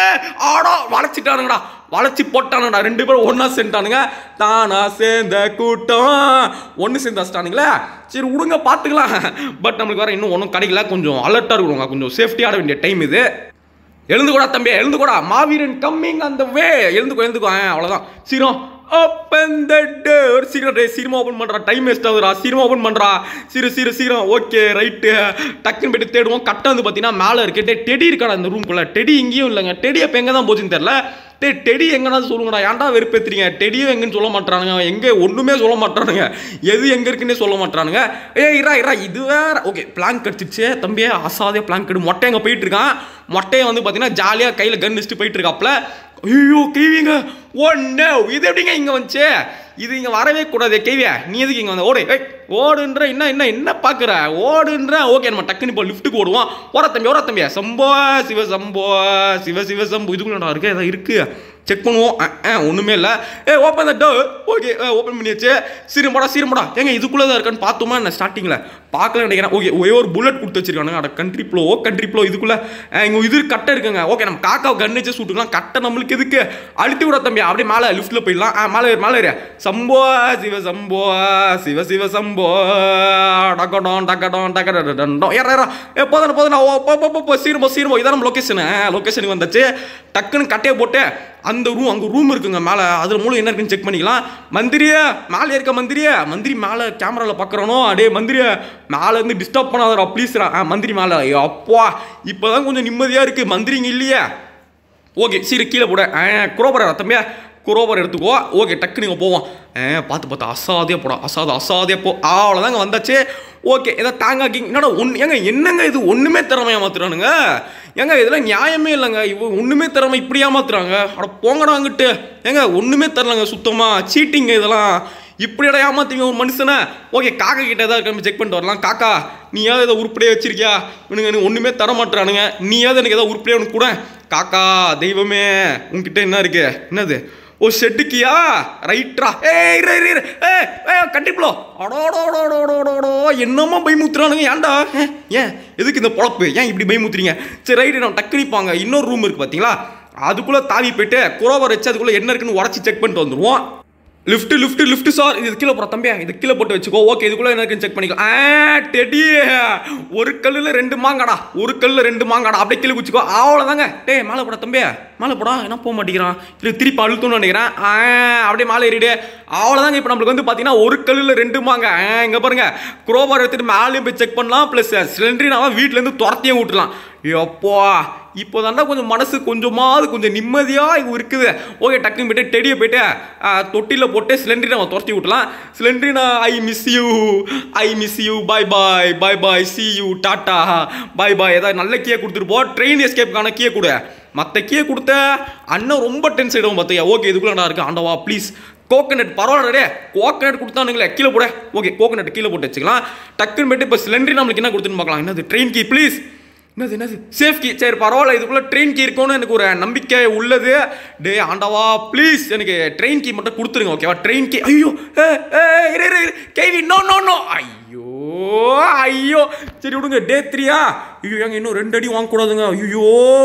ஆடா வளைச்சிட்டானுங்கடா வளைச்சி போட்டானுங்கடா ரெண்டு பேரும் ஒண்ணா சேர்ந்துட்டானுங்க தானா சேர்ந்த கூட்டம் ஒன்று சேர்ந்து வச்சிட்டானுங்களே சரி விடுங்க பார்த்துக்கலாம் பட் நம்மளுக்கு வேற இன்னும் ஒன்றும் கிடைக்கல கொஞ்சம் அலர்ட்டாக இருக்கணுங்க கொஞ்சம் சேஃப்டி ஆட வேண்டிய டைம் இது எழுந்து கூடா தம்பி எழுந்து கூடா மாவீரன் கம்மிங் அந்த வே எழுந்துக்கோ எழுந்துக்கோ ஆ, அவ்வளவுதான் சீரம் ஓப்பன் த டோர் சீக்கிரம் டே சீக்கிரமா ஓப்பன் பண்றா டைம் வேஸ்ட் ஆகுதுடா சீக்கிரமா ஓப்பன் பண்றா சீரு சீரு சீக்கிரம் ஓகே ரைட்டு டக்குன்னு போயிட்டு தேடுவோம் கரெக்டாக வந்து பார்த்தீங்கன்னா மேலே இருக்கு டே டெடி இருக்காடா இந்த ரூம்குள்ள டெடி இங்கேயும் இல்லைங்க டெடி அப்போ எங்கே தான் போச்சுன்னு தெரியல டே டெடி எங்கன்னா சொல்லுங்கடா ஏன்டா வெறுப்பேத்துறீங்க டெடியும் எங்கன்னு சொல்ல மாட்டானுங்க எங்கே ஒன்றுமே சொல்ல மாட்டானுங்க எது எங்கே இருக்குன்னே சொல்ல மாட்டானுங்க ஏ இரா இரா இது வேற ஓகே பிளான் கடிச்சிச்சு தம்பியே அசாதே பிளான் கெடு மொட்டை எங்கே போயிட்டு இருக்கான் மொட்டையை வந்து பார்த்தீங்கன்னா ஜாலியாக கையில் கன் வச்சுட்டு போயிட்டு இருக்காப்ல ஐயோ கேவிங்க ஒன்னு இது எப்படிங்க இங்கே வந்துச்சு இது இங்கே வரவே கூடாது கேவியா நீ எதுக்கு இங்கே வந்த ஓடு ஏய் ஓடுன்ற என்ன என்ன என்ன பார்க்குற ஓடுன்ற ஓகே நம்ம டக்குன்னு இப்போ லிஃப்ட்டுக்கு ஓடுவோம் ஓர தம்பி ஓர தம்பியா சம்போ சிவ சம்போ சிவ சிவ சம்போ இதுக்குள்ளடா இருக்கு ஏதாவது இருக்கு செக் பண்ணுவோம் அஹ், அஹ், ஒண்ணுமே இல்லை ஏ open the door okay open பண்ணியாச்சு சீரம்படா சீரம்படா ஏங்க இதுக்குள்ளே தான் இருக்கான்னு பார்த்தோமா நான் ஸ்டார்டிங்கில் பார்க்கல நினைக்கிறேன் ஓகே ஒரே ஒரு புல்லட் கொடுத்து வச்சிருக்கானுங்க அட கண்ட்ரி ப்ளோ கண்ட்ரி ப்ளோ இதுக்குள்ளே இங்கே இது கட்டை இருக்குங்க ஓகே நம்ம காக்கா கண்ணு வச்சு சுட்டுக்கலாம் கட்டை நம்மளுக்கு எதுக்கு அழுத்தி விட தம்பி அப்படியே மேலே லிஃப்ட்டில் போயிடலாம் ஆ மேலே ஏறு, மேலே ஏறு. சம்போ சிவ சம்போ சிவ சிவ சம்போ டக்கடம் டக்கடம் டக்கடம் ஏற ஏற ஏ போதான போதான ஓ போ போ, போ போ சீரமோ சீரமோ இதான் நம்ம லொக்கேஷனு லொக்கேஷனுக்கு வந்தாச்சு டக்குன்னு கட்டையை போட்டு அந்த ரூம் அங்கே ரூம் இருக்குங்க மேலே அதில் மூலம் என்ன இருக்குன்னு செக் பண்ணிக்கலாம் மந்திரியா மேலே இருக்க மந்திரியா மந்திரி மேலே கேமராவில் பார்க்குறானோ அடே மந்திரியா மேலே இருந்து டிஸ்டர்ப் பண்ணாதடா ப்ளீஸ்ரா ஆ மந்திரி மேலே அப்பா இப்போ தான் கொஞ்சம் நிம்மதியாக இருக்குது மந்திரிங்க இல்லையா ஓகே சரி கீழே போட ஆ குரோபரா தம்பியா குரோபர் எடுத்துக்கோ ஓகே டக்கு நீங்கள் போவோம் ஆ பார்த்து பார்த்து அசாதியாக போடா அசாத அசாதியாக போ அவ்வளோதாங்க வந்தாச்சு ஓகே இதை தாங்காக்கி என்னடா ஒன்று ஏங்க என்னங்க இது ஒன்றுமே திறமை ஏமாத்துறானுங்க ஏங்க இதெல்லாம் நியாயமே இல்லைங்க இவ ஒன்றுமே திறமை இப்படி ஏமாத்துறாங்க அட போங்கடா அங்கிட்டு ஏங்க ஒன்றுமே தரலங்க சுத்தமாக சீட்டிங்க இதெல்லாம் இப்படியடா ஏமாத்தீங்க ஒரு மனுஷனை ஓகே காக்கா கிட்ட ஏதாவது கிளம்பி செக் பண்ணிட்டு வரலாம் காக்கா நீயாவது ஏதோ உருப்படியே வச்சிருக்கியா இவனுங்க எனக்கு ஒன்றுமே தர மாட்டானுங்க நீயாவது எனக்கு ஏதாவது உருப்படியே உனக்கு கூட காக்கா தெய்வமே உன்கிட்ட என்ன இருக்கு என்னது ஓ ஷெட்டுக்கியா ரைட்ரா ஏய் இரு இரு இரு ஏய் ஏய் கண்டிப்பா அடோடோடோடோடோடோ என்னமோ பயமுத்துறானுங்க ஏன்டா ஏன், ஏன் எதுக்கு இந்த பொழப்பு ஏன் இப்படி பயமுத்துறீங்க சரி ரைட்டு நம்ம டக்குனிப்பாங்க இன்னொரு ரூம் இருக்கு பார்த்தீங்களா அதுக்குள்ளே தாவி போயிட்டு குரோவர் வச்சு அதுக்குள்ளே என்ன இருக்குன்னு உடச்சி செக் பண்ணிட்டு வந்துடுவோம் லிஃப்ட் லிஃப்ட் லிஃப்ட் சார் இது கீழே போகிற தம்பியா இது கீழே போட்டு வச்சுக்கோ ஓகே இதுக்குள்ளே என்ன இருக்குன்னு செக் பண்ணிக்கலாம் ஆ டெடி ஒரு கல்லில் ரெண்டு மாங்காடா ஒரு கல்லில் ரெண்டு மாங்காடா அப்படியே கீழே குச்சிக்கோ அவ்வளோதாங்க டேய் மேலே போடா தம்பியா மேலே போடா என்ன போக மாட்டேங்கிறான் இல்லை திருப்பி அழுத்தணும்னு நினைக்கிறேன் ஆ அப்படியே மேலே ஏறிடு அவ்வளோதாங்க இப்போ நம்மளுக்கு வந்து பார்த்தீங்கன்னா ஒரு கல்லில் ரெண்டு மாங்க ஆ இங்கே பாருங்க குரோபார் எடுத்துட்டு மேலேயும் போய் செக் பண்ணலாம் ப்ளஸ் சிலிண்டரினாவை வீட்டிலேருந்து துரத்தியும் விட்டுலாம் எப்பா இப்போ தாண்டா கொஞ்சம் மனசு கொஞ்சமாவது கொஞ்சம் நிம்மதியாக இங்கே இருக்குது ஓகே டக்குன்னு போயிட்டு டெடியை போயிட்டு தொட்டியில் போட்டு சிலிண்டரி நம்ம துரத்தி விட்டலாம் சிலிண்டரினா I miss you I miss you bye bye bye bye see you டாட்டா பாய் பாய் ஏதாவது நல்ல கீயை கொடுத்துட்டு போ ட்ரெயின் எஸ்கேப்புக்கான கீயை கொடு மற்ற கீயை கொடுத்த அண்ணன் ரொம்ப டென்ஷன் ஆகிடும் பார்த்தியா ஓகே இதுக்குள்ள நான் இருக்கேன் ஆண்டவா ப்ளீஸ் கோகனட் பரவாயில்ல கோகனட் கொடுத்தானுங்களே கீழே போட ஓகே கோகனட் கீழே போட்டு வச்சுக்கலாம் டக்குன்னு போயிட்டு இப்போ சிலிண்டரி நம்மளுக்கு என்ன கொடுத்துன்னு பார்க்கலாம் என்னது ட்ரெயின் கீ ப்ளீஸ் என்னது என்னது சேஃப் கீ சரி பரவாயில்ல இதுக்குள்ள ட்ரெயின் கீ இருக்கும்னு எனக்கு ஒரு நம்பிக்கை உள்ளது டே ஆண்டவா ப்ளீஸ் எனக்கு ட்ரெயின் கீ மட்டும் கொடுத்துருங்க ஓகேவா ட்ரெயின் கீ ஐயோ ஏ, ஏ, இரு, இரு, இரு. கேவி நோ நோ நோ ஐயோ ஐயோ சரி விடுங்க டே த்ரீயா ஐயோ ஏங்க இன்னும் ரெண்டு அடி வாங்கக்கூடாதுங்க ஐயோ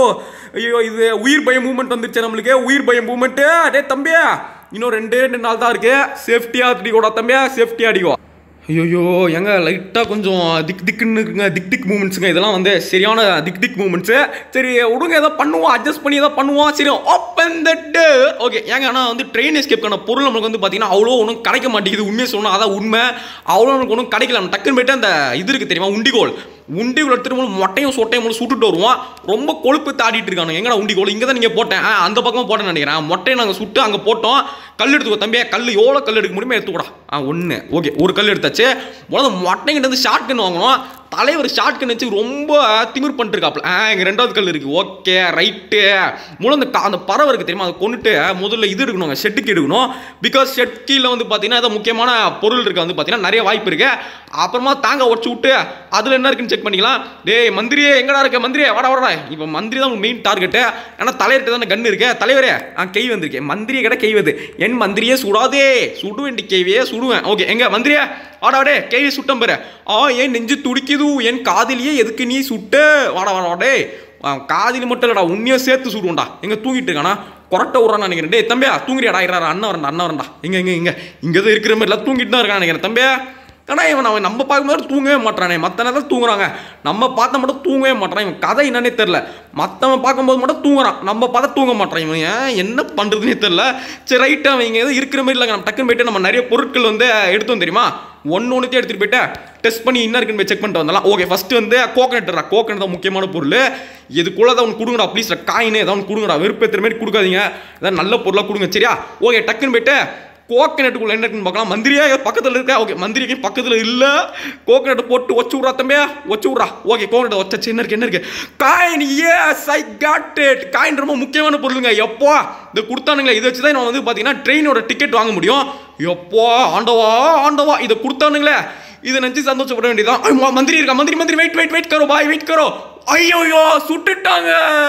ஐயோ இது உயிர் பயம் மூமெண்ட் வந்துருச்சு நம்மளுக்கு உயிர் பயம் மூமெண்ட்டு டே தம்பியா இன்னும் ரெண்டு ரெண்டு நாள் தான் இருக்கு சேஃப்டியா அடிக்கோடா தம்பியா சேஃப்டியா அடிக்கோ ஐயோ எங்க லைட்டாக கொஞ்சம் திக் திக்குன்னு இருக்குங்க திக் திக் மூமெண்ட்ஸுங்க இதெல்லாம் வந்து சரியான திக் திக் மூமெண்ட்ஸு சரி விடுங்க ஏதோ பண்ணுவோம் அட்ஜஸ்ட் பண்ணி ஏதோ பண்ணுவோம் சரி ஓப்பன் த டோர் ஓகே ஏங்க ஆனால் வந்து ட்ரெயின் எஸ்கேப்க்கான பொருள் நம்மளுக்கு வந்து பார்த்தீங்கன்னா அவ்வளோ ஒன்றும் கிடைக்க மாட்டேங்குது உண்மையை சொன்னால் அதான் உண்மை அவ்வளோ நமக்கு ஒன்றும் கிடைக்கல நம்ம டக்குன்னு போயிட்டு அந்த இது இருக்குது தெரியுமா உண்டிகோல் உண்டிகோல் எடுத்துட்டு மொட்டையும் சொட்டையும் மூணு சுட்டுட்டு வருவோம் ரொம்ப கொழுப்பு தாடிட்டு இருக்கானு எங்கடா உண்டிகோல் இங்கே தான் நீங்கள் போட்டேன் ஆ, அந்த பக்கம் போட்டேன்னு நினைக்கிறேன் மொட்டையை நாங்கள் சுட்டு அங்கே போட்டோம் கல் எடுத்துக்கோ தம்பியா கல் எவ்வளோ கல் எடுக்க முடியுமோ எடுத்துக்கூடா ஆ ஒன்று ஓகே ஒரு கல் எடுத்தாச்சு முதல்ல மொட்டைங்கிட்ட இருந்து ஷார்ட் கன் வாங்கணும் தலைவர் ஷார்ட் கன் வச்சு ரொம்ப திமிர் பண்ணிருக்காப்ல ஆ இங்கே ரெண்டாவது கல் இருக்கு ஓகே ரைட்டு முதல்ல அந்த கா- அந்த பறவை இருக்கு தெரியுமா அதை கொண்டுட்டு முதல்ல இது எடுக்கணும் ஷெட்டுக்கு எடுக்கணும் பிகாஸ் ஷெட் கீழே வந்து பார்த்தீங்கன்னா ஏதோ முக்கியமான பொருள் இருக்கு வந்து பார்த்தீங்கன்னா நிறைய வாய்ப்பு இருக்கு அப்புறமா தாங்க உடச்சு விட்டு அதில் என்ன இருக்குன்னு செக் பண்ணிக்கலாம் டேய் மந்திரியே எங்கடா இருக்க மந்திரியே வாடா வாடா இப்போ மந்திரி தான் மெயின் டார்கெட்டு ஏன்னா தலைவர்கிட்ட தானே கன் இருக்கு தலைவரே ஆ கை வந்திருக்கேன் மந்திரியை கிட்ட கை வருது என் மந்திரியே சுடாதே சுடுவேன் டி கேவியே சுடுவேன் ஓகே எங்க மந்திரியே வாடா வாடே கேவி சுட்டம் பாரு ஆ ஏன் நெஞ்சு துடிக்குது என் காதிலேயே எதுக்கு நீ சுட்ட வாடா வாடா வாடே காதில் மட்டும் இல்லடா உன்னையே சேர்த்து சுடுவோம்டா எங்க தூங்கிட்டு இருக்கானா கொரட்டை விட்றான்னு நினைக்கிறேன் டேய் தம்பியா தூங்கிறியாடா இறாரா அண்ணன் வரண்டா அண்ணன் வரண்டா எங்க எங்க இங்க இங்க தான் இருக்கிற மாதிரி எல்லாம் தூங்கிட்டு தான் இருக்கான் நினைக்கிறேன் தம்பியா ஆனால் இவன் அவன் நம்ம பார்க்கும்போது தூங்கவே மாட்டானே மற்ற நேரம் தூங்குறாங்க நம்ம பார்த்த மட்டும் தூங்கவே மாட்டான் இவன் கதை என்னன்னே தெரில மற்றவன் பார்க்கும்போது மட்டும் தூங்குறான் நம்ம பார்த்தா தூங்க மாட்டான் இவன் ஏன் என்ன பண்ணுறதுனே தெரில சரி ரைட்டு அவன் இங்கே எதுவும் இருக்கிற மாதிரி இல்லைங்க நம்ம டக்குன்னு போயிட்டு நம்ம நிறைய பொருட்கள் வந்து எடுத்தோம் தெரியுமா ஒன்று ஒன்றுத்தையும் எடுத்துகிட்டு போயிட்டு டெஸ்ட் பண்ணி என்ன இருக்குன்னு போய் செக் பண்ணிட்டு வந்தலாம் ஓகே ஃபஸ்ட்டு வந்து கோகனட் கோகனட் தான் முக்கியமான பொருள் இதுக்குள்ள தான் ஒன்று கொடுங்கடா ப்ளீஸ் காயின் ஏதாவது ஒன்று கொடுங்கடா வெறுப்பேற்றுற மாதிரி கொடுக்காதீங்க ஏதாவது நல்ல பொருளாக கொடுங்க சரியா ஓகே டக்குன்னு போயிட்டு கோகனட்டுக்குள்ள என்ன இருக்குன்னு பார்க்கலாம் மந்திரியா பக்கத்தில் இருக்க ஓகே மந்திரிக்கு பக்கத்தில் இல்லை கோகனட் போட்டு வச்சு விட்றா தம்பியா வச்சு விட்றா ஓகே கோகனட் வச்சாச்சு என்ன இருக்கு என்ன இருக்கு coin yes I got it coin ரொம்ப முக்கியமான பொருளுங்க எப்போ இந்த கொடுத்தானுங்களே இதை வச்சு தான் நான் வந்து பார்த்தீங்கன்னா ட்ரெயினோட டிக்கெட் வாங்க முடியும் எப்போ ஆண்டவா ஆண்டவா இதை கொடுத்தானுங்களே இதை நினச்சி சந்தோஷப்பட வேண்டியதான் ஐ, ம- மந்திரி இருக்கா மந்திரி மந்திரி வெயிட் வெயிட் வெயிட் கரோ பாய் வெயிட் கரோ ஐயோயோ சுட்டுட்டாங்க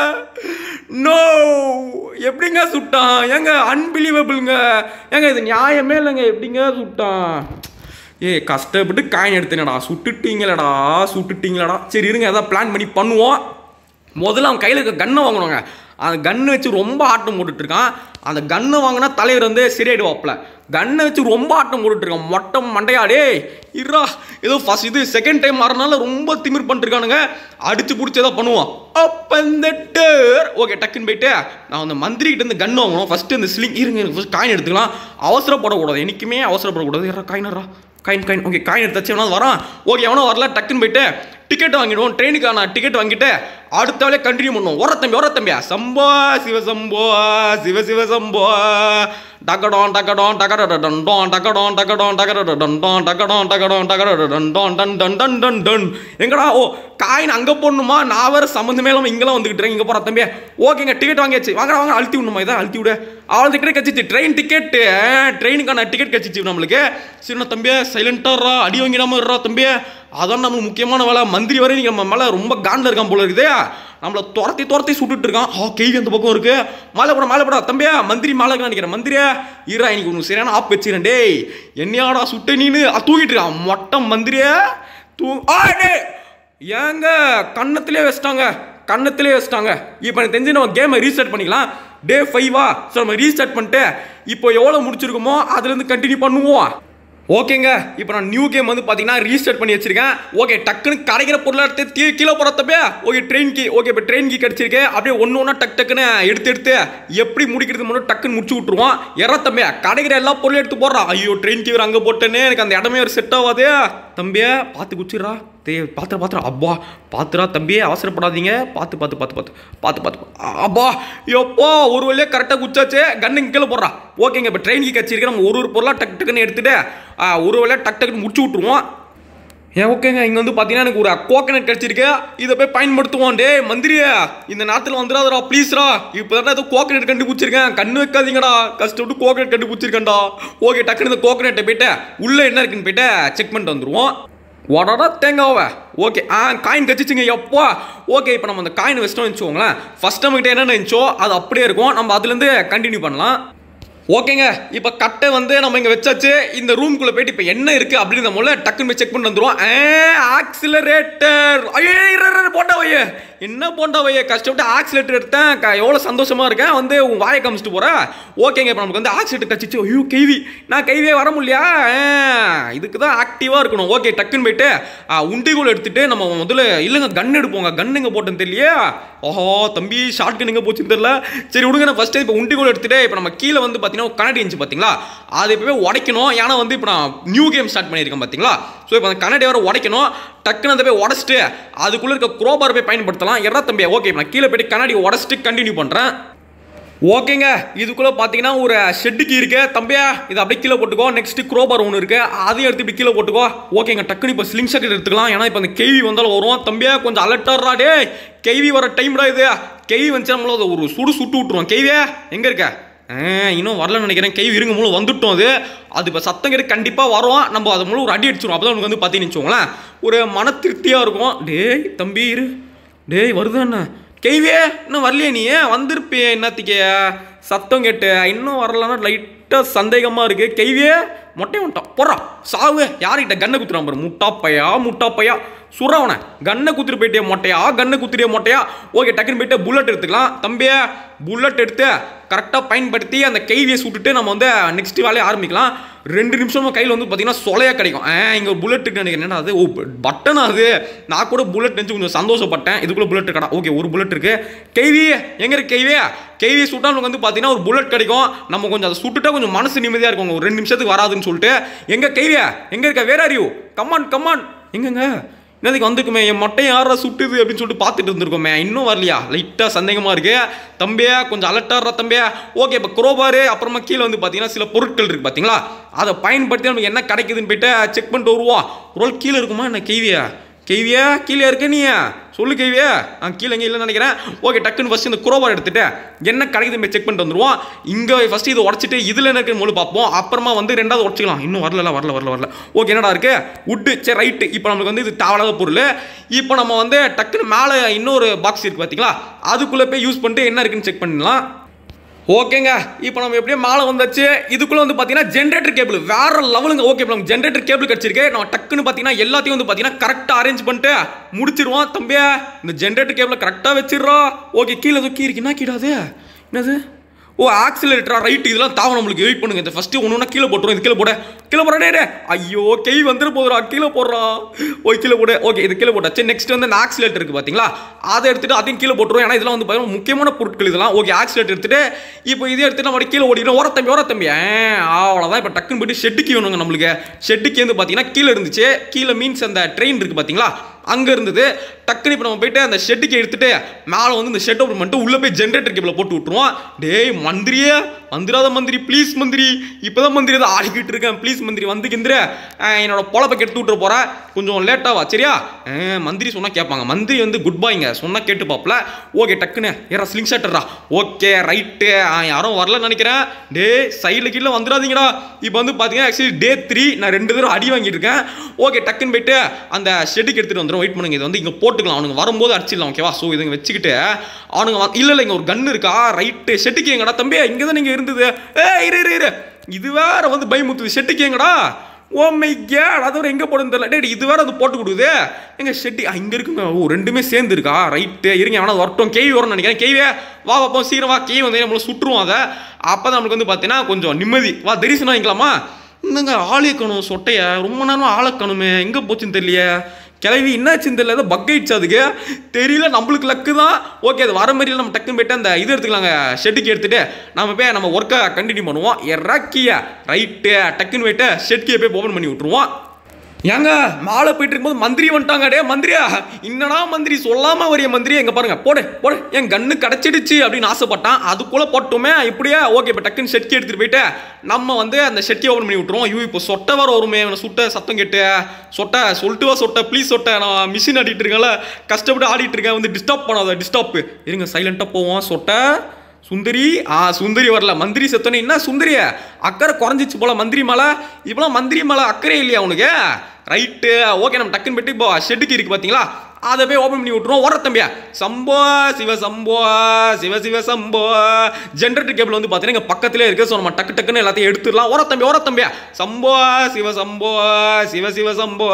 நோ எப்படிங்க சுட்டான் ஏங்க அன்பிலீவபிள்ங்க ஏங்க இது நியாயமே இல்லைங்க எப்படிங்க சுட்டான் ஏய் கஷ்டப்பட்டு காயின் எடுத்தேனடா சுட்டுட்டீங்களடா சுட்டுட்டீங்களடா சரி இருங்க ஏதாவது பிளான் பண்ணி பண்ணுவோம் முதல்ல அவன் கையில் இருக்க கன்னை வாங்கணுங்க அந்த கன்னை வச்சு ரொம்ப ஆட்டம் போட்டுட்டு இருக்கான் அந்த கன்னை வாங்கினா தலைவர் வந்து சரியாயிடுவாப்ல கன்னை வச்சு ரொம்ப ஆட்டம் போட்டுட்டு இருக்கான் மொட்டை மண்டையாடே இருடா ஏதோ ஃபர்ஸ்ட் இது செகண்ட் டைம் மாறினால ரொம்ப திமிர் பண்ணிட்டு இருக்கானுங்க அடிச்சு பிடிச்சி ஏதோ பண்ணுவோம் அப்பந்தட்டர் ஓகே டக்குன்னு போயிட்டு நான் அந்த மந்திரி கிட்ட இருந்து கன் வாங்கணும் ஃபர்ஸ்ட் இந்த ஸ்லிங் இருங்க எனக்கு ஃபர்ஸ்ட் காயின் எடுத்துக்கலாம் அவசரப்படக்கூடாது என்னைக்குமே அவசரப்படக்கூடாது யாரா காயினரா காயின் காயின் ஓகே காயின் எடுத்தாச்சு எவனா வரான் ஓகே எவனோ வரல டக்குன்னு போயிட்டு டிக்கெட் வாங்கிடுவோம் ட்ரெயினுக்கான டிக்கெட் வாங்கிட்டு அடுத்த வேலையை கண்டினியூ பண்ணுவோம் வர தம்பி வர தம்பியா சம்போ சிவ சம்போ சிவ சிவ சம்போ டக்கடோன் டக்கடோன் டக்கடடன் டோன் டக்கடோன் டக்கடோன் டக்கடடன் டோன் டக்கடோன் டக்கடோன் டக்கடடன் டோன் டன் டன் டன் டன் டன் எங்கடா ஓ காயின் அங்கே போடணுமா நான் வேறு சம்மந்தமே இல்லாமல் இங்கெல்லாம் வந்துக்கிட்டு இங்கே போகிற தம்பியா ஓகேங்க டிக்கெட் வாங்கியாச்சு வாங்க வாங்க அழுத்தி விடணுமா இதான் அழுத்தி விடு அவ்வளோ டிக்கெட் கச்சிச்சு ட்ரெயின் டிக்கெட்டு ட்ரெயினுக்கான டிக்கெட் கச்சிச்சு நம்மளுக்கு சின்ன தம்பியா சைலண்டாரா அடி வாங்கிடாம இருறா தம்பியா அதான் நம்மளுக்கு முக்கியமான வேலை மந்திரி வரை நீங்க நம்ம மேலே ரொம்ப காண்டில் இருக்கான் போல இருக்குதே நம்மளை துரத்தி துரத்தி சுட்டுட்டு இருக்கான் ஆ கேள்வி அந்த பக்கம் இருக்கு மேலே போட மேலே போடா தம்பியா மந்திரி மேலே இருக்கான்னு நினைக்கிறேன் மந்திரியா இரா இன்னைக்கு உனக்கு சரியான ஆப் வச்சிருக்கேன் டேய் என்னையாடா சுட்ட நீனு அ, தூக்கிட்டு இருக்கான் மொட்டை மந்திரியா தூ ஆ டேய் ஏங்க கன்னத்திலே வச்சிட்டாங்க கன்னத்திலே வச்சிட்டாங்க இப்போ எனக்கு தெரிஞ்சு நம்ம கேமை ரீசெட் பண்ணிக்கலாம் டே ஃபைவா ஸோ நம்ம ரீசெட் பண்ணிட்டு இப்போ எவ்வளோ முடிச்சிருக்கோமோ அதுலேருந்து கண்டினியூ பண்ணுவோம் ஓகேங்க இப்போ நான் நியூ கேம் வந்து பார்த்தீங்கன்னா ரீஸ்டார்ட் பண்ணி வச்சிருக்கேன் ஓகே டக்குன்னு கிடைக்கிற பொருளை எடுத்து தீ கீழே போகிறத்தப்பே ஓகே ட்ரெயின் கீ ஓகே இப்போ ட்ரெயின் கீ கிடச்சிருக்கு அப்படியே ஒன்று ஒன்றா டக் டக்குன்னு எடுத்து எடுத்து எப்படி முடிக்கிறது மட்டும் டக்குன்னு முடிச்சு விட்ருவோம் எற தம்பியா கிடைக்கிற எல்லா பொருளும் எடுத்து போடுறான் ஐயோ ட்ரெயின் கீ அங்கே போட்டேனே எனக்கு அந்த இடமே ஒரு செட் ஆகாதே தம்பியா பார்த்து குச்சிடுறா தே பாத்துற பாத்துற அப்பா பாத்துரா தம்பியே அவசரப்படாதீங்க பார்த்து பார்த்து பார்த்து பார்த்து பார்த்து பார்த்து அ- அப்பா எப்போ ஒரு வழியாக கரெக்டாக குச்சாச்சு கண்ணு கீழே போடுறா ஓகேங்க இப்போ ட்ரெயினுக்கு கட்சிருக்கு நம்ம ஒரு ஒரு பொருளாக டக் டக்குன்னு எடுத்துட்டு ஆ, ஒரு வழியாக டக் டக்குன்னு முடிச்சு விட்ருவோம் ஏன் ஓகேங்க இங்கே வந்து பார்த்தீங்கன்னா எனக்கு ஒரு கோகனட் கிடச்சிருக்கு இதை போய் பயன்படுத்துவோம் டே மந்திரியா இந்த நேரத்தில் வந்துடாதடா ப்ளீஸ்ரா இப்போ தான் ஏதோ கோகனட் கண்டுபிடிச்சிருக்கேன் கண்ணு வைக்காதீங்கடா கஷ்டப்பட்டு கோகனட் கண்டுபிடிச்சிருக்கேன்டா ஓகே டக்குன்னு இந்த கோகனட்டை போயிட்டு உள்ளே என்ன இருக்குன்னு போயிட்டு செக் பண்ணிட்டு வந்துருவோம் உடனே தேங்காவை ஓகே ஆ காயின் கச்சிச்சுங்க எப்பா ஓகே இப்போ நம்ம அந்த காயின் வச்சிட்டோம் வச்சுக்கோங்களேன் ஃபர்ஸ்ட் நம்மகிட்ட என்ன நினச்சோ அது அப்படியே இருக்கும் நம்ம அதுலேருந்து கண்டினியூ பண்ணலாம் ஓகேங்க இப்போ கட்டை வந்து நம்ம இங்கே வச்சாச்சு இந்த ரூம்குள்ளே போயிட்டு இப்போ என்ன இருக்குது அப்படின்ற போல டக்குன்னு போய் செக் பண்ணி வந்துருவோம் ஆக்சிலரேட்டர் ஐயோ போண்டா வைய என்ன போண்டா வைய கஷ்டப்பட்டு ஆக்சிலேட்டர் எடுத்தேன் க எவ்வளோ சந்தோஷமாக இருக்கேன் வந்து உன் வாயை காமிச்சிட்டு போகிறேன் ஓகேங்க இப்போ நமக்கு வந்து ஆக்சிலேட்டர் கச்சிச்சு ஐயோ கைவி நான் கைவியே வர முடியா இதுக்கு தான் ஆக்டிவாக இருக்கணும் ஓகே டக்குன்னு போயிட்டு ஆ, உண்டிகோல் எடுத்துட்டு நம்ம முதல்ல இல்லைங்க கன் எடுப்போங்க கன் எங்கே போட்டேன்னு தெரியலையே ஓஹோ தம்பி ஷார்ட் கன் எங்கே போச்சுன்னு தெரியல சரி விடுங்க நான் ஃபஸ்ட்டு இப்போ உண்டிகோல் எடுத்துட்டு இப்போ நம்ம கீழே வந்து பார்த்தீங்கன்னா ஒரு கண்ணாடி இருந்துச்சு பார்த்தீங்களா அதை இப்போவே உடைக்கணும் ஏன்னா வந்து இப்போ நான் நியூ கேம் ஸ்டார்ட் பண்ணியிருக்கேன் பார்த்தீங்களா ஸோ இப்போ அந்த கண்ணாடி வர உடைக்கணும் டக்குன்னு அதை போய் உடச்சிட்டு அதுக்குள்ளே இருக்க குரோபார் போய் பயன்படுத்தலாம் எறா தம்பி ஓகே இப்போ நான் கீழே போயிட்டு கண்ணாடி உடச்சிட்டு கண்டினியூ பண்ணுறேன் ஓகேங்க இதுக்குள்ள பார்த்தீங்கன்னா ஒரு ஷெட்டுக்கு இருக்கு தம்பியா இது அப்படியே கீழே போட்டுக்கோ நெக்ஸ்ட் குரோபார் ஒன்று இருக்கு அதையும் எடுத்து இப்படி கீழே போட்டுக்கோ ஓகேங்க டக்குனு இப்போ ஸ்லிங் ஷாட் எடுத்துக்கலாம் ஏன்னா இப்போ அந்த கேவி வந்தாலும் வரும் தம்பியா கொஞ்சம் அலர்ட்டாடுறா டே கேவி வர டைம்டா இது கேவி வந்துச்சு நம்மள அதை ஒரு சுடு சுட்டு விட்டுருவோம் கேவியா எங்க இருக்க ஆ, இன்னும் வரலன்னு நினைக்கிறேன் கேவி இருங்க மூலம் வந்துட்டோம் அது அது இப்போ சத்தம் கேட்டு கண்டிப்பாக வரும் நம்ம அது மூலம் ஒரு அடி அடிச்சிடும் அப்போ தான் உனக்கு வந்து பார்த்தீங்கன்னு வச்சுக்கோங்களேன் ஒரு மன திருப்தியாக இருக்கும் டேய் தம்பி இரு டேய் வருதா என்ன கேவியே இன்னும் வரலையே நீ வந்திருப்பியே என்னத்துக்கே சத்தம் கேட்டு இன்னும் வரலன்னா லைட்டாக சந்தேகமாக இருக்கு கேவியே மொட்டை வந்துட்டான் போறா சாவு யார்கிட்ட கண்ணை குத்துறான் பாரு முட்டா பையா முட்டா பையா சுறவனை கண்ணை குத்துட்டு போயிட்டே மொட்டையா கண்ணை குத்துட்டே மொட்டையா ஓகே டக்குன்னு போயிட்டு புல்லட் எடுத்துக்கலாம் தம்பியே புல்லட் எடுத்து கரெக்டாக பயன்படுத்தி அந்த கைவியை சுட்டுட்டு நம்ம வந்து நெக்ஸ்ட் வேலையை ஆரம்பிக்கலாம் ரெண்டு நிமிஷமா கையில் வந்து பார்த்தீங்கன்னா சொலையா கிடைக்கும் ஆ இங்கே ஒரு புல்லட் நினைக்கிறேன் என்னடா அது ஓ பட்டன் அது நான் கூட புல்லட் நினச்சி கொஞ்சம் சந்தோஷப்பட்டேன் இதுக்குள்ள புல்லட் இருக்கடா ஓகே ஒரு புல்லட் இருக்கு கைவி எங்க இருக்கு கைவி கைவி சுட்டா நமக்கு வந்து பார்த்தீங்கன்னா ஒரு புல்லட் கிடைக்கும் நம்ம கொஞ்சம் அதை சுட்டுட்டா கொஞ்சம் மனசு நிம்மதியாக இருக்கும் ஒரு ரெண்டு நிமிஷத்துக்கு வராதுன்னு சொல்லிட்டு எங்க கைவியா எங்க இருக்க வேற அறிவு கமான் கமான் எங்கங்க என்னதுக்கு வந்துக்குமே என் மொட்டையை யாரா சுட்டுது அப்படின்னு சொல்லிட்டு பார்த்துட்டு இருந்திருக்கோமே இன்னும் வரலையா லைட்டாக சந்தேகமாக இருக்கு தம்பியா கொஞ்சம் அலர்ட்டாடுறா தம்பியா ஓகே இப்போ குரோபாரு அப்புறமா கீழே வந்து பார்த்தீங்கன்னா சில பொருட்கள் இருக்கு பார்த்தீங்களா அதை பயன்படுத்தி நமக்கு என்ன கிடைக்குதுன்னு போயிட்டு செக் பண்ணிட்டு வருவோம் ஒரு வேளை கீழே இருக்குமா என்ன கேவியா கேவியா கீழே இருக்க நீ சொல்லு கேவியா நான் கீழே எங்கே இல்லைன்னு நினைக்கிறேன் ஓகே டக்குன்னு ஃபஸ்ட் இந்த குரோபார் எடுத்துட்டு என்ன கிடைக்குது செக் பண்ணிட்டு வந்துருவோம் இங்கே ஃபஸ்ட்டு இதை உடச்சிட்டு இதில் என்ன இருக்குன்னு முழு பார்ப்போம் அப்புறமா வந்து ரெண்டாவது உடச்சிக்கலாம் இன்னும் வரல வரல வரல வரல ஓகே என்னடா இருக்கு உட்டு சரி ரைட்டு இப்போ நம்மளுக்கு வந்து இது தேவையில்லாத பொருள் இப்போ நம்ம வந்து டக்குன்னு மேலே இன்னொரு பாக்ஸ் இருக்கு பார்த்தீங்களா அதுக்குள்ளே போய் யூஸ் பண்ணிட்டு என்ன இருக்குன்னு செக் பண்ணலாம் ஓகேங்க இப்போ நம்ம எப்படியும் மேலே வந்தாச்சு இதுக்குள்ள வந்து பார்த்தீங்கன்னா ஜென்ரேட்டர் கேபிள் வேற லெவலுங்க ஓகே இப்போ நம்ம ஜென்ரேட்டர் கேபிள் கிடச்சிருக்கு நம்ம டக்குன்னு பார்த்தீங்கன்னா எல்லாத்தையும் வந்து பார்த்தீங்கன்னா கரெக்டாக அரேஞ்ச் பண்ணிட்டு முடிச்சிருவோம் தம்பியா இந்த ஜென்ரேட்டர் கேபிளை கரெக்டாக வச்சிடுறோம் ஓகே கீழே ஏதோ கீ இருக்கு என்ன கீழாது என்னது ஓ ஆக்சிலேட்டரா ரைட் இதெல்லாம் தாவ நம்மளுக்கு வெயிட் பண்ணுங்க இந்த ஃபர்ஸ்ட் ஒன்று ஒன்றா கீழே போட்டுரும் இது கீழே போட கீழே போடா டே ஐயோ கை வந்துட போதுடா கீழே போடுறா ஓய் கீழே போடு ஓகே இது கீழே போட்டாச்சு நெக்ஸ்ட் வந்து இந்த ஆக்சிலேட்டர் இருக்கு பாத்தீங்களா அதை எடுத்துட்டு அதையும் கீழே போட்டுரும் ஏன்னா இதெல்லாம் வந்து பார்த்தீங்கன்னா முக்கியமான பொருட்கள் இதெல்லாம் ஓகே ஆக்சிலேட்டர் எடுத்துட்டு இப்போ இதை எடுத்துட்டு நம்ம அப்படியே கீழே ஓடிடும் ஓர தம்பி ஓர தம்பி ஆ, அவ்வளோதான் இப்போ டக்குன்னு போயிட்டு ஷெட்டுக்கு வேணுங்க நம்மளுக்கு ஷெட்டுக்கு வந்து பார்த்தீங்கன்னா கீழே இருந்துச்சு கீழே மீன்ஸ் அந்த ட்ரெயின் இருக்கு பார்த்தீங்களா அங்கே இருந்தது டக்குன்னு இப்போ நம்ம போயிட்டு அந்த ஷெட்டுக்கு எடுத்துட்டு மேலே வந்து இந்த ஷெட் ஓப்பன் பண்ணிட்டு உள்ளே போய் ஜென்ரேட்டர் கேபிள போட்டு விட்டுருவோம் டேய் மந்திரியே வந்துடாத மந்திரி ப்ளீஸ் மந்திரி இப்போதான் மந்திரி தான் ஆடிக்கிட்டு இருக்கேன் ப்ளீஸ் மந்திரி வந்துக்கிந்திர என்னோட பொழப்பை கெடுத்து விட்டுற போகிறேன் கொஞ்சம் லேட்டாவா சரியா ஆ, மந்திரி சொன்னால் கேட்பாங்க மந்திரி வந்து குட் பாய்ங்க சொன்னால் கேட்டு பாப்பல ஓகே டக்குன்னு ஏறா ஸ்லிங் ஷாட்டர்ரா ஓகே ரைட்டு யாரும் வரலன்னு நினைக்கிறேன் டே சைடில் கீழே வந்துடாதீங்கடா இப்போ வந்து பார்த்தீங்கன்னா ஆக்சுவலி டே த்ரீ நான் ரெண்டு தடவை அடி வாங்கிட்டு இருக்கேன் ஓகே டக்குன்னு போயிட்டு அந்த ஷெட்டுக்கு எடுத்துகிட்டு வந்துடும் வெயிட் பண்ணுங்க இது வந்து இங்கே போட்டுக்கலாம் அவனுங்க வரும்போது அடிச்சிடலாம் ஓகேவா ஸோ இதை இங்க வச்சுக்கிட்டு அவனுங்க வ- இல்ல இல்லை இங்கே ஒரு கன் இருக்கா ரைட்டு ஷெட்டுக்கு எங்கடா தம்பி இங்கே தான் நீங்கள் இருந்தது ஏ இரு இரு இரு இது வேற வந்து பயமுத்துது ஷெட்டுக்கு எங்கடா ஓ மை கேட் அது ஒரு எங்கே போடுன்னு தெரியல டேய் இது வேற அது போட்டு கொடுக்குது எங்க ஷெட்டி இங்கே இருக்குங்க ஓ ரெண்டுமே சேர்ந்து இருக்கா ரைட்டு இருங்க அவனா வரட்டும் கேவி வரும்னு நினைக்கிறேன் கேவியே வா பாப்போம் சீக்கிரம் வா கேவி வந்து நம்மள சுட்டுருவோம் அதை அப்போ தான் நம்மளுக்கு வந்து பார்த்தீங்கன்னா கொஞ்சம் நிம்மதி வா தரிசனம் வாங்கிக்கலாமா இன்னுங்க ஆளே காணும் சொட்டைய ரொம்ப நேரம் ஆளை காணுமே எங்கே போச்சுன்னு தெரியலையே கிளவி என்னாச்சுன்னு தெரியல ஏதோ பக் ஆயிடுச்சு அதுக்கு தெரியல நம்மளுக்கு லக்கு தான் ஓகே அது வர மாதிரி நம்ம டக்குன்னு போயிட்டு அந்த இது எடுத்துக்கலாங்க ஷெட்டுக்கு எடுத்துட்டு நம்ம போய் நம்ம ஒர்க்கை கண்டினியூ பண்ணுவோம் இறக்கிய ரைட்டு டக்குன்னு போயிட்டு ஷெட்கியை போய் ஓப்பன் பண்ணி விட்டுருவோம் ஏங்க மாலை போயிட்டு இருக்கும்போது மந்திரி வந்துட்டாங்க டே மந்திரியா என்னடா மந்திரி சொல்லாம வரிய மந்திரி எங்க பாருங்க போடு போடு என் கண்ணு கிடைச்சிடுச்சு அப்படின்னு ஆசைப்பட்டான் அதுக்குள்ள போட்டோமே இப்படியே ஓகே இப்போ டக்குன்னு ஷெட்கி எடுத்துட்டு போயிட்டு நம்ம வந்து அந்த ஷெட்கி ஓப்பன் பண்ணி விட்டுருவோம் ஐயோ இப்போ சொட்டை வர வருமே இவனை சுட்ட சத்தம் கேட்டு சொட்டை சொல்லிட்டு வா சொட்டை ப்ளீஸ் சொட்டை நான் மிஷின் ஆடிட்டு இருக்கேன்ல கஷ்டப்பட்டு ஆடிட்டு இருக்கேன் வந்து டிஸ்டர்ப் பண்ணாத டிஸ்டர்ப் இருங்க சைலண்டாக போவோம் சொட்டை சுந்தரி ஆ சுந்தரி வரல மந்திரி செத்தோன்னே என்ன சுந்தரிய அக்கறை குறைஞ்சிச்சு போல மந்திரி மலை இப்போலாம் மந்திரி மலை அக்கறை இல்லையா உனக்கு ரைட்டு ஓகே நம்ம டக்குன்னு போயிட்டு இப்போ ஷெட்டுக்கு இருக்கு பார்த்தீங்களா அதை போய் ஓப்பன் பண்ணி விட்ருவோம் வர தம்பியா சம்போ சிவ சம்போ சிவ சிவ சம்போ ஜென்ரேட்டர் கேபிள் வந்து பார்த்தீங்கன்னா இங்கே பக்கத்திலே இருக்கு ஸோ நம்ம டக்கு டக்குன்னு எல்லாத்தையும் எடுத்துடலாம் ஓர தம்பி ஓர தம்பியா சம்போ சிவ சம்போ சிவ சிவ சம்போ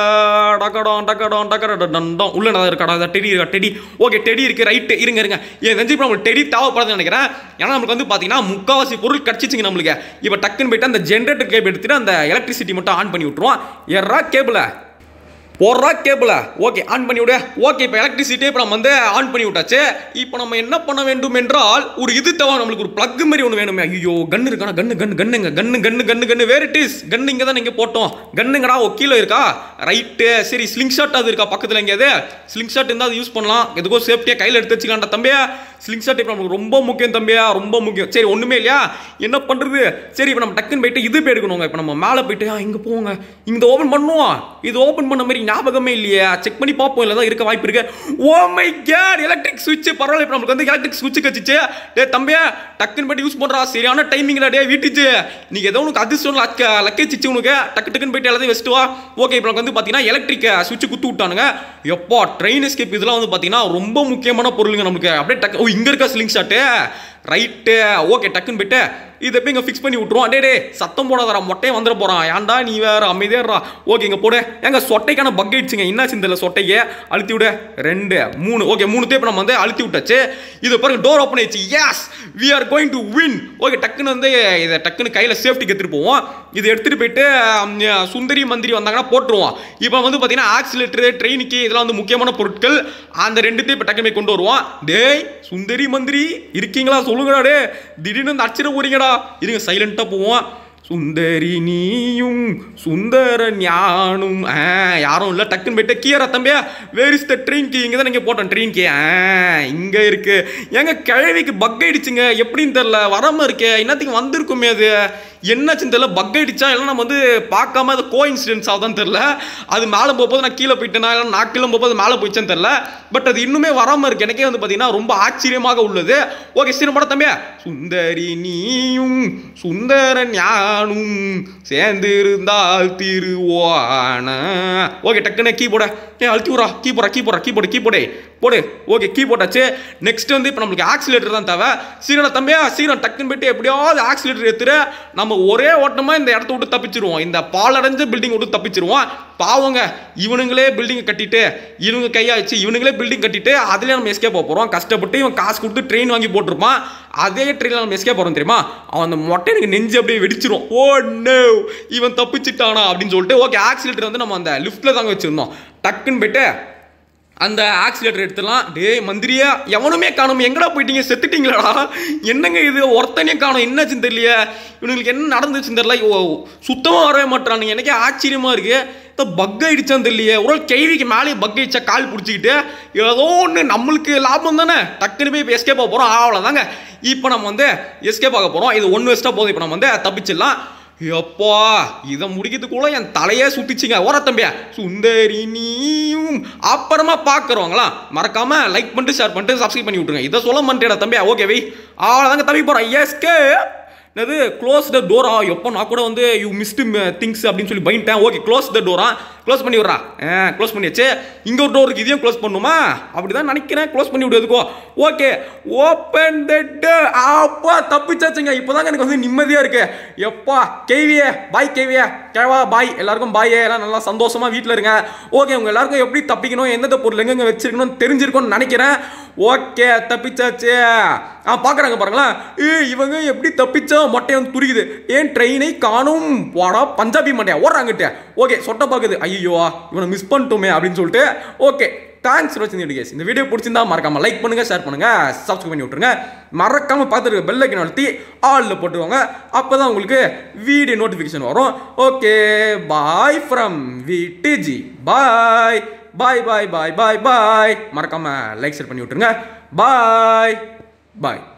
டக்கடம் டக்கடம் டக்கடம் டண்டம் உள்ள நான் இருக்கடா அதை டெடி இருக்கா டெடி ஓகே டெடி இருக்கு ரைட்டு இருங்க இருங்க ஏன் நெஞ்சு நம்மளுக்கு டெடி தேவைப்படுதுன்னு நினைக்கிறேன் ஏன்னா நமக்கு வந்து பார்த்தீங்கன்னா முக்காவாசி பொருள் கிடச்சிச்சிங்க நம்மளுக்கு இப்போ டக்குன்னு போயிட்டு அந்த ஜென்ரேட்டர் கேபிள் எடுத்துட்டு அந்த எலக்ட்ரிசிட்டி மட்டும் ஆன் பண்ணி விட்ருவோம் எறா கேபிளை போடுறா கேபிள ஓகே ஆன் பண்ணி விடு ஓகே இப்போ எலக்ட்ரிசிட்டி இப்போ நம்ம வந்து ஆன் பண்ணி விட்டாச்சு இப்போ நம்ம என்ன பண்ண வேண்டும் என்றால் ஒரு இது தேவை நம்மளுக்கு ஒரு பிளக் மாதிரி ஒன்று வேணுமே ஐயோ கன்னு இருக்கானா கன்னு கன்னு கன்னுங்க கன்னு கன்னு கன்னு கன்னு வேர் இட் இஸ் கன்னு இங்கே தான் நீங்கள் போட்டோம் கன்னுங்கடா ஓ கீழே இருக்கா ரைட்டு சரி ஸ்லிங் ஷாட் அது இருக்கா பக்கத்தில் எங்கேயாவது ஸ்லிங் ஷாட் இருந்தால் அது யூஸ் பண்ணலாம் எதுக்கோ சேஃப்டியாக கையில் எடுத்து வச்சுக்கலாம்டா தம்பியா ஸ்லிங் ஷாட் இப்போ நமக்கு ரொம்ப முக்கியம் தம்பியா ரொம்ப முக்கியம் சரி ஒன்றுமே இல்லையா என்ன பண்ணுறது சரி இப்போ நம்ம டக்குன்னு போயிட்டு இது போய் எடுக்கணுங்க இப்போ நம்ம மேலே போயிட்டு ஆ, இங்கே போங்க இங்கே ஓப்பன் பண்ணுவோம் இது ஓப்பன் பண்ண மாதிரி ஞாபகமே இல்லையே செக் பண்ணி பார்ப்போம் இல்லை தான் இருக்க வாய்ப்பு இருக்கு ஓ மை கேட் எலக்ட்ரிக் சுவிட்ச் பரவாயில்ல இப்போ நமக்கு வந்து எலக்ட்ரிக் சுவிட்ச் கச்சிச்சு டே தம்பியா டக்குன்னு போயிட்டு யூஸ் பண்ணுறா சரியான டைமிங்ல டே வீட்டுச்சு நீ ஏதோ உனக்கு அதிர்ஷ்டம் லக்க லக்கேச்சிச்சு உனக்கு டக்கு டக்குன்னு போயிட்டு எல்லாத்தையும் வச்சுட்டு வா ஓகே இப்போ நமக்கு வந்து பார்த்தீங்கன்னா எலக்ட்ரிக் சுவிட்ச் குத்து விட்டானுங்க எப்பா ட்ரெயின் எஸ்கேப் இதெல்லாம் வந்து பார்த்தீங்கன்னா ரொம்ப முக்கியமான பொருளுங்க நமக்கு அப்படியே டக்கு ஓ இங்கே இருக்க ஸ்லிங் ஷாட்டு ரைட்டு ஓகே டக்குன்னு போயிட்டு இதை போய் இங்கே ஃபிக்ஸ் பண்ணி விட்ருவோம் டே டே சத்தம் போடாதடா மொட்டையே வந்துட போகிறான் ஏன்டா நீ வேற அமைதியாடுறா ஓகே இங்கே போடு எங்க சொட்டைக்கான பக் ஆயிடுச்சுங்க என்ன சிந்தல சொட்டைக்கு அழுத்தி விடு ரெண்டு மூணு ஓகே மூணு தேப்பு நம்ம வந்து அழுத்தி விட்டாச்சு இது பாருங்க டோர் ஓப்பன் ஆயிடுச்சு yes we are going to win okay டக்குன்னு வந்து இதை டக்குன்னு கையில் சேஃப்டிக்கு எடுத்துகிட்டு போவோம் இதை எடுத்துகிட்டு போயிட்டு ஹம், சுந்தரி மந்திரி வந்தாங்கன்னா போட்டுருவோம் இப்போ வந்து பார்த்தீங்கன்னா ஆக்சிலேட்டரு ட்ரெயினுக்கு இதெல்லாம் வந்து முக்கியமான பொருட்கள் அந்த ரெண்டுத்தையும் இப்போ டக்குமே கொண்டு வருவோம் டேய் சுந்தரி மந்திரி இருக்கீங்களா சொல்லுங்கடா டே திடீர்னு வந்து அடிச்சிட போறீங்கடா இருங்க சைலண்ட்டாக போவோம் சுந்தரி நீயும் சுந்தர ஞானும் ஆ யாரும் இல்லை டக்குன்னு போயிட்டு கீரை தம்பியா where is the train key இங்கே தான் நீங்கள் போட்டோம் ட்ரெயின் கீ ஆ இங்கே இருக்கு ஏங்க கிழவிக்கு பக் ஆயிடுச்சுங்க எப்படின்னு தெரில வராமல் இருக்கே என்னத்துக்கு வந்திருக்குமே அது என்னாச்சுன்னு தெரியல பக் ஆயிடுச்சா இல்லை நம்ம வந்து பார்க்காம அது கோ இன்சிடென்ஸ் ஆகுதான்னு தெரில அது மேலே போகும்போது நான் கீழே போயிட்டேனா இல்லை நான் கீழே போகும்போது மேலே போயிடுச்சேன்னு தெரில பட் அது இன்னுமே வராமல் இருக்கு எனக்கே வந்து பார்த்தீங்கன்னா ரொம்ப ஆச்சரியமாக உள்ளது ஓகே சரி படம் தம்பியா சுந்தரி நீயும் சுந்தர ஞானும் சேர்ந்திருந்தால் திருவான ஓகே டக்குன்னு கீபோர்டை ஏ அழுத்தி விட்றா கீபோர்டா கீபோர்டா கீபோர்டு கீபோர்டு போடு ஓகே கீ போட்டாச்சு நெக்ஸ்ட் வந்து இப்போ நம்மளுக்கு ஆக்சிலேட்டர் தான் தேவை சீக்கிரம் தம்பியா சீக்கிரம் டக்குன்னு போயிட்டு எப்படியாவது ஆக்சிலேட்டர் எடுத்துரு நம்ம ஒரே ஓட்டமாக இந்த இடத்த விட்டு தப்பிச்சிருவோம் இந்த பாலடைஞ்ச பில்டிங் விட்டு தப்பிச்சிருவோம் பாவங்க இவனுங்களே பில்டிங் கட்டிட்டு இவனுங்க கையா வச்சு இவனுங்களே பில்டிங் கட்டிட்டு அதுலேயே நம்ம எஸ்கே போக போகிறோம் கஷ்டப்பட்டு இவன் காசு கொடுத்து ட்ரெயின் வாங்கி போட்டிருப்பான் அதே ட்ரெயினில் நம்ம எஸ்கே போகிறோம் தெரியுமா அவன் அந்த மொட்டை எனக்கு நெஞ்சு அப்படியே வெடிச்சிரும் ஓ நோ இவன் தப்பிச்சிட்டானா அப்படின்னு சொல்லிட்டு ஓகே ஆக்சிலேட்டர் வந்து நம்ம அந்த லிஃப்ட்டில் தாங்க வச்சுருந்தோம் டக்குன்னு போயிட்டு அந்த ஆக்சிலேட்டர் எடுத்துடலாம் டேய் மந்திரியா எவனுமே காணும் எங்கடா போயிட்டீங்க செத்துட்டீங்களாடா என்னங்க இது ஒருத்தனையும் காணும் என்னாச்சுன்னு தெரியல இவனுங்களுக்கு என்ன நடந்துச்சுன்னு தெரியல ஓ சுத்தமாக வரவே மாட்டானுங்க எனக்கே ஆச்சரியமா இருக்கு இந்த பக் ஆயிடுச்சான்னு தெரியலையே ஒரு கேள்விக்கு மேலேயே பக் ஆயிடுச்சா கால் பிடிச்சிக்கிட்டு ஏதோ ஒன்று நம்மளுக்கு லாபம் தானே டக்குன்னு போய் இப்போ எஸ்கேப் ஆக போகிறோம் அவ்வளோதாங்க இப்போ நம்ம வந்து எஸ்கேப் ஆக போகிறோம் இது ஒன்று வெஸ்ட்டாக போதும் இப்போ நம்ம வந்து தப்பிச்சிடலாம் எப்பா இதை முடிக்கிறதுக்குள்ள என் தலையே சுத்திச்சிங்க ஓர தம்பியா சுந்தரி நீயும் அப்புறமா பார்க்குறவங்களா மறக்காம லைக் பண்ணிட்டு ஷேர் பண்ணிட்டு சப்ஸ்கிரைப் பண்ணி விட்ருங்க இதை சொல்ல மாட்டேடா தம்பியா ஓகே வை அவ்வளோதாங்க தம்பி போகிறேன் எஸ்கே என்னது க்ளோஸ் த டோரா எப்போ நான் கூட வந்து யூ மிஸ்டு திங்ஸ் அப்படின்னு சொல்லி பயன்ட்டேன் ஓகே க்ளோஸ் த டோரா க்ளோஸ் பண்ணி விட்றா ஆ க்ளோஸ் பண்ணியாச்சு இங்கே ஒரு டோர் இருக்கு இதையும் க்ளோஸ் பண்ணுமா அப்படி தான் நினைக்கிறேன் க்ளோஸ் பண்ணி விடுறதுக்கோ ஓகே ஓப்பன் த டோர் அப்பா தப்பிச்சாச்சுங்க இப்போதாங்க எனக்கு வந்து நிம்மதியாக இருக்கு எப்பா கேவியே பாய் கேவியே கேவா பாய் எல்லாருக்கும் பாய் எல்லாம் நல்லா சந்தோஷமா வீட்டில் இருங்க ஓகே உங்க எல்லாருக்கும் எப்படி தப்பிக்கணும் எந்தெந்த பொருள் எங்கெங்க வச்சிருக்கணும் தெரிஞ்சிருக்கும்னு நினைக்கிறேன் ஓகே தப்பிச்சாச்சு ஆ பார்க்குறாங்க பாருங்களேன் ஏ இவங்க எப்படி தப்பிச்சா மொட்டையை வந்து துரிக்குது ஏன் ட்ரெயினை காணும் போடா பஞ்சாபி மண்டையா ஓடுறாங்கிட்ட ஓகே சொட்ட பார்க்குது ஐயோ இவனை மிஸ் பண்ணிட்டோமே அப்படின்னு சொல்லிட்டு ஓகே தேங்க்ஸ் வச்சு கேஸ் இந்த வீடியோ பிடிச்சிருந்தா மறக்காம லைக் பண்ணுங்க ஷேர் பண்ணுங்க சப்ஸ்கிரைப் பண்ணி விட்டுருங்க மறக்காம பார்த்துருக்க பெல் ஐக்கன் அழுத்தி ஆலில் போட்டுருவாங்க அப்போ தான் உங்களுக்கு வீடியோ நோட்டிஃபிகேஷன் வரும் ஓகே பாய் ஃப்ரம் விடிஜி bye bye bye bye bye bye மறக்காம லைக் ஷேர் பண்ணி விட்டுருங்க பாய் பாய்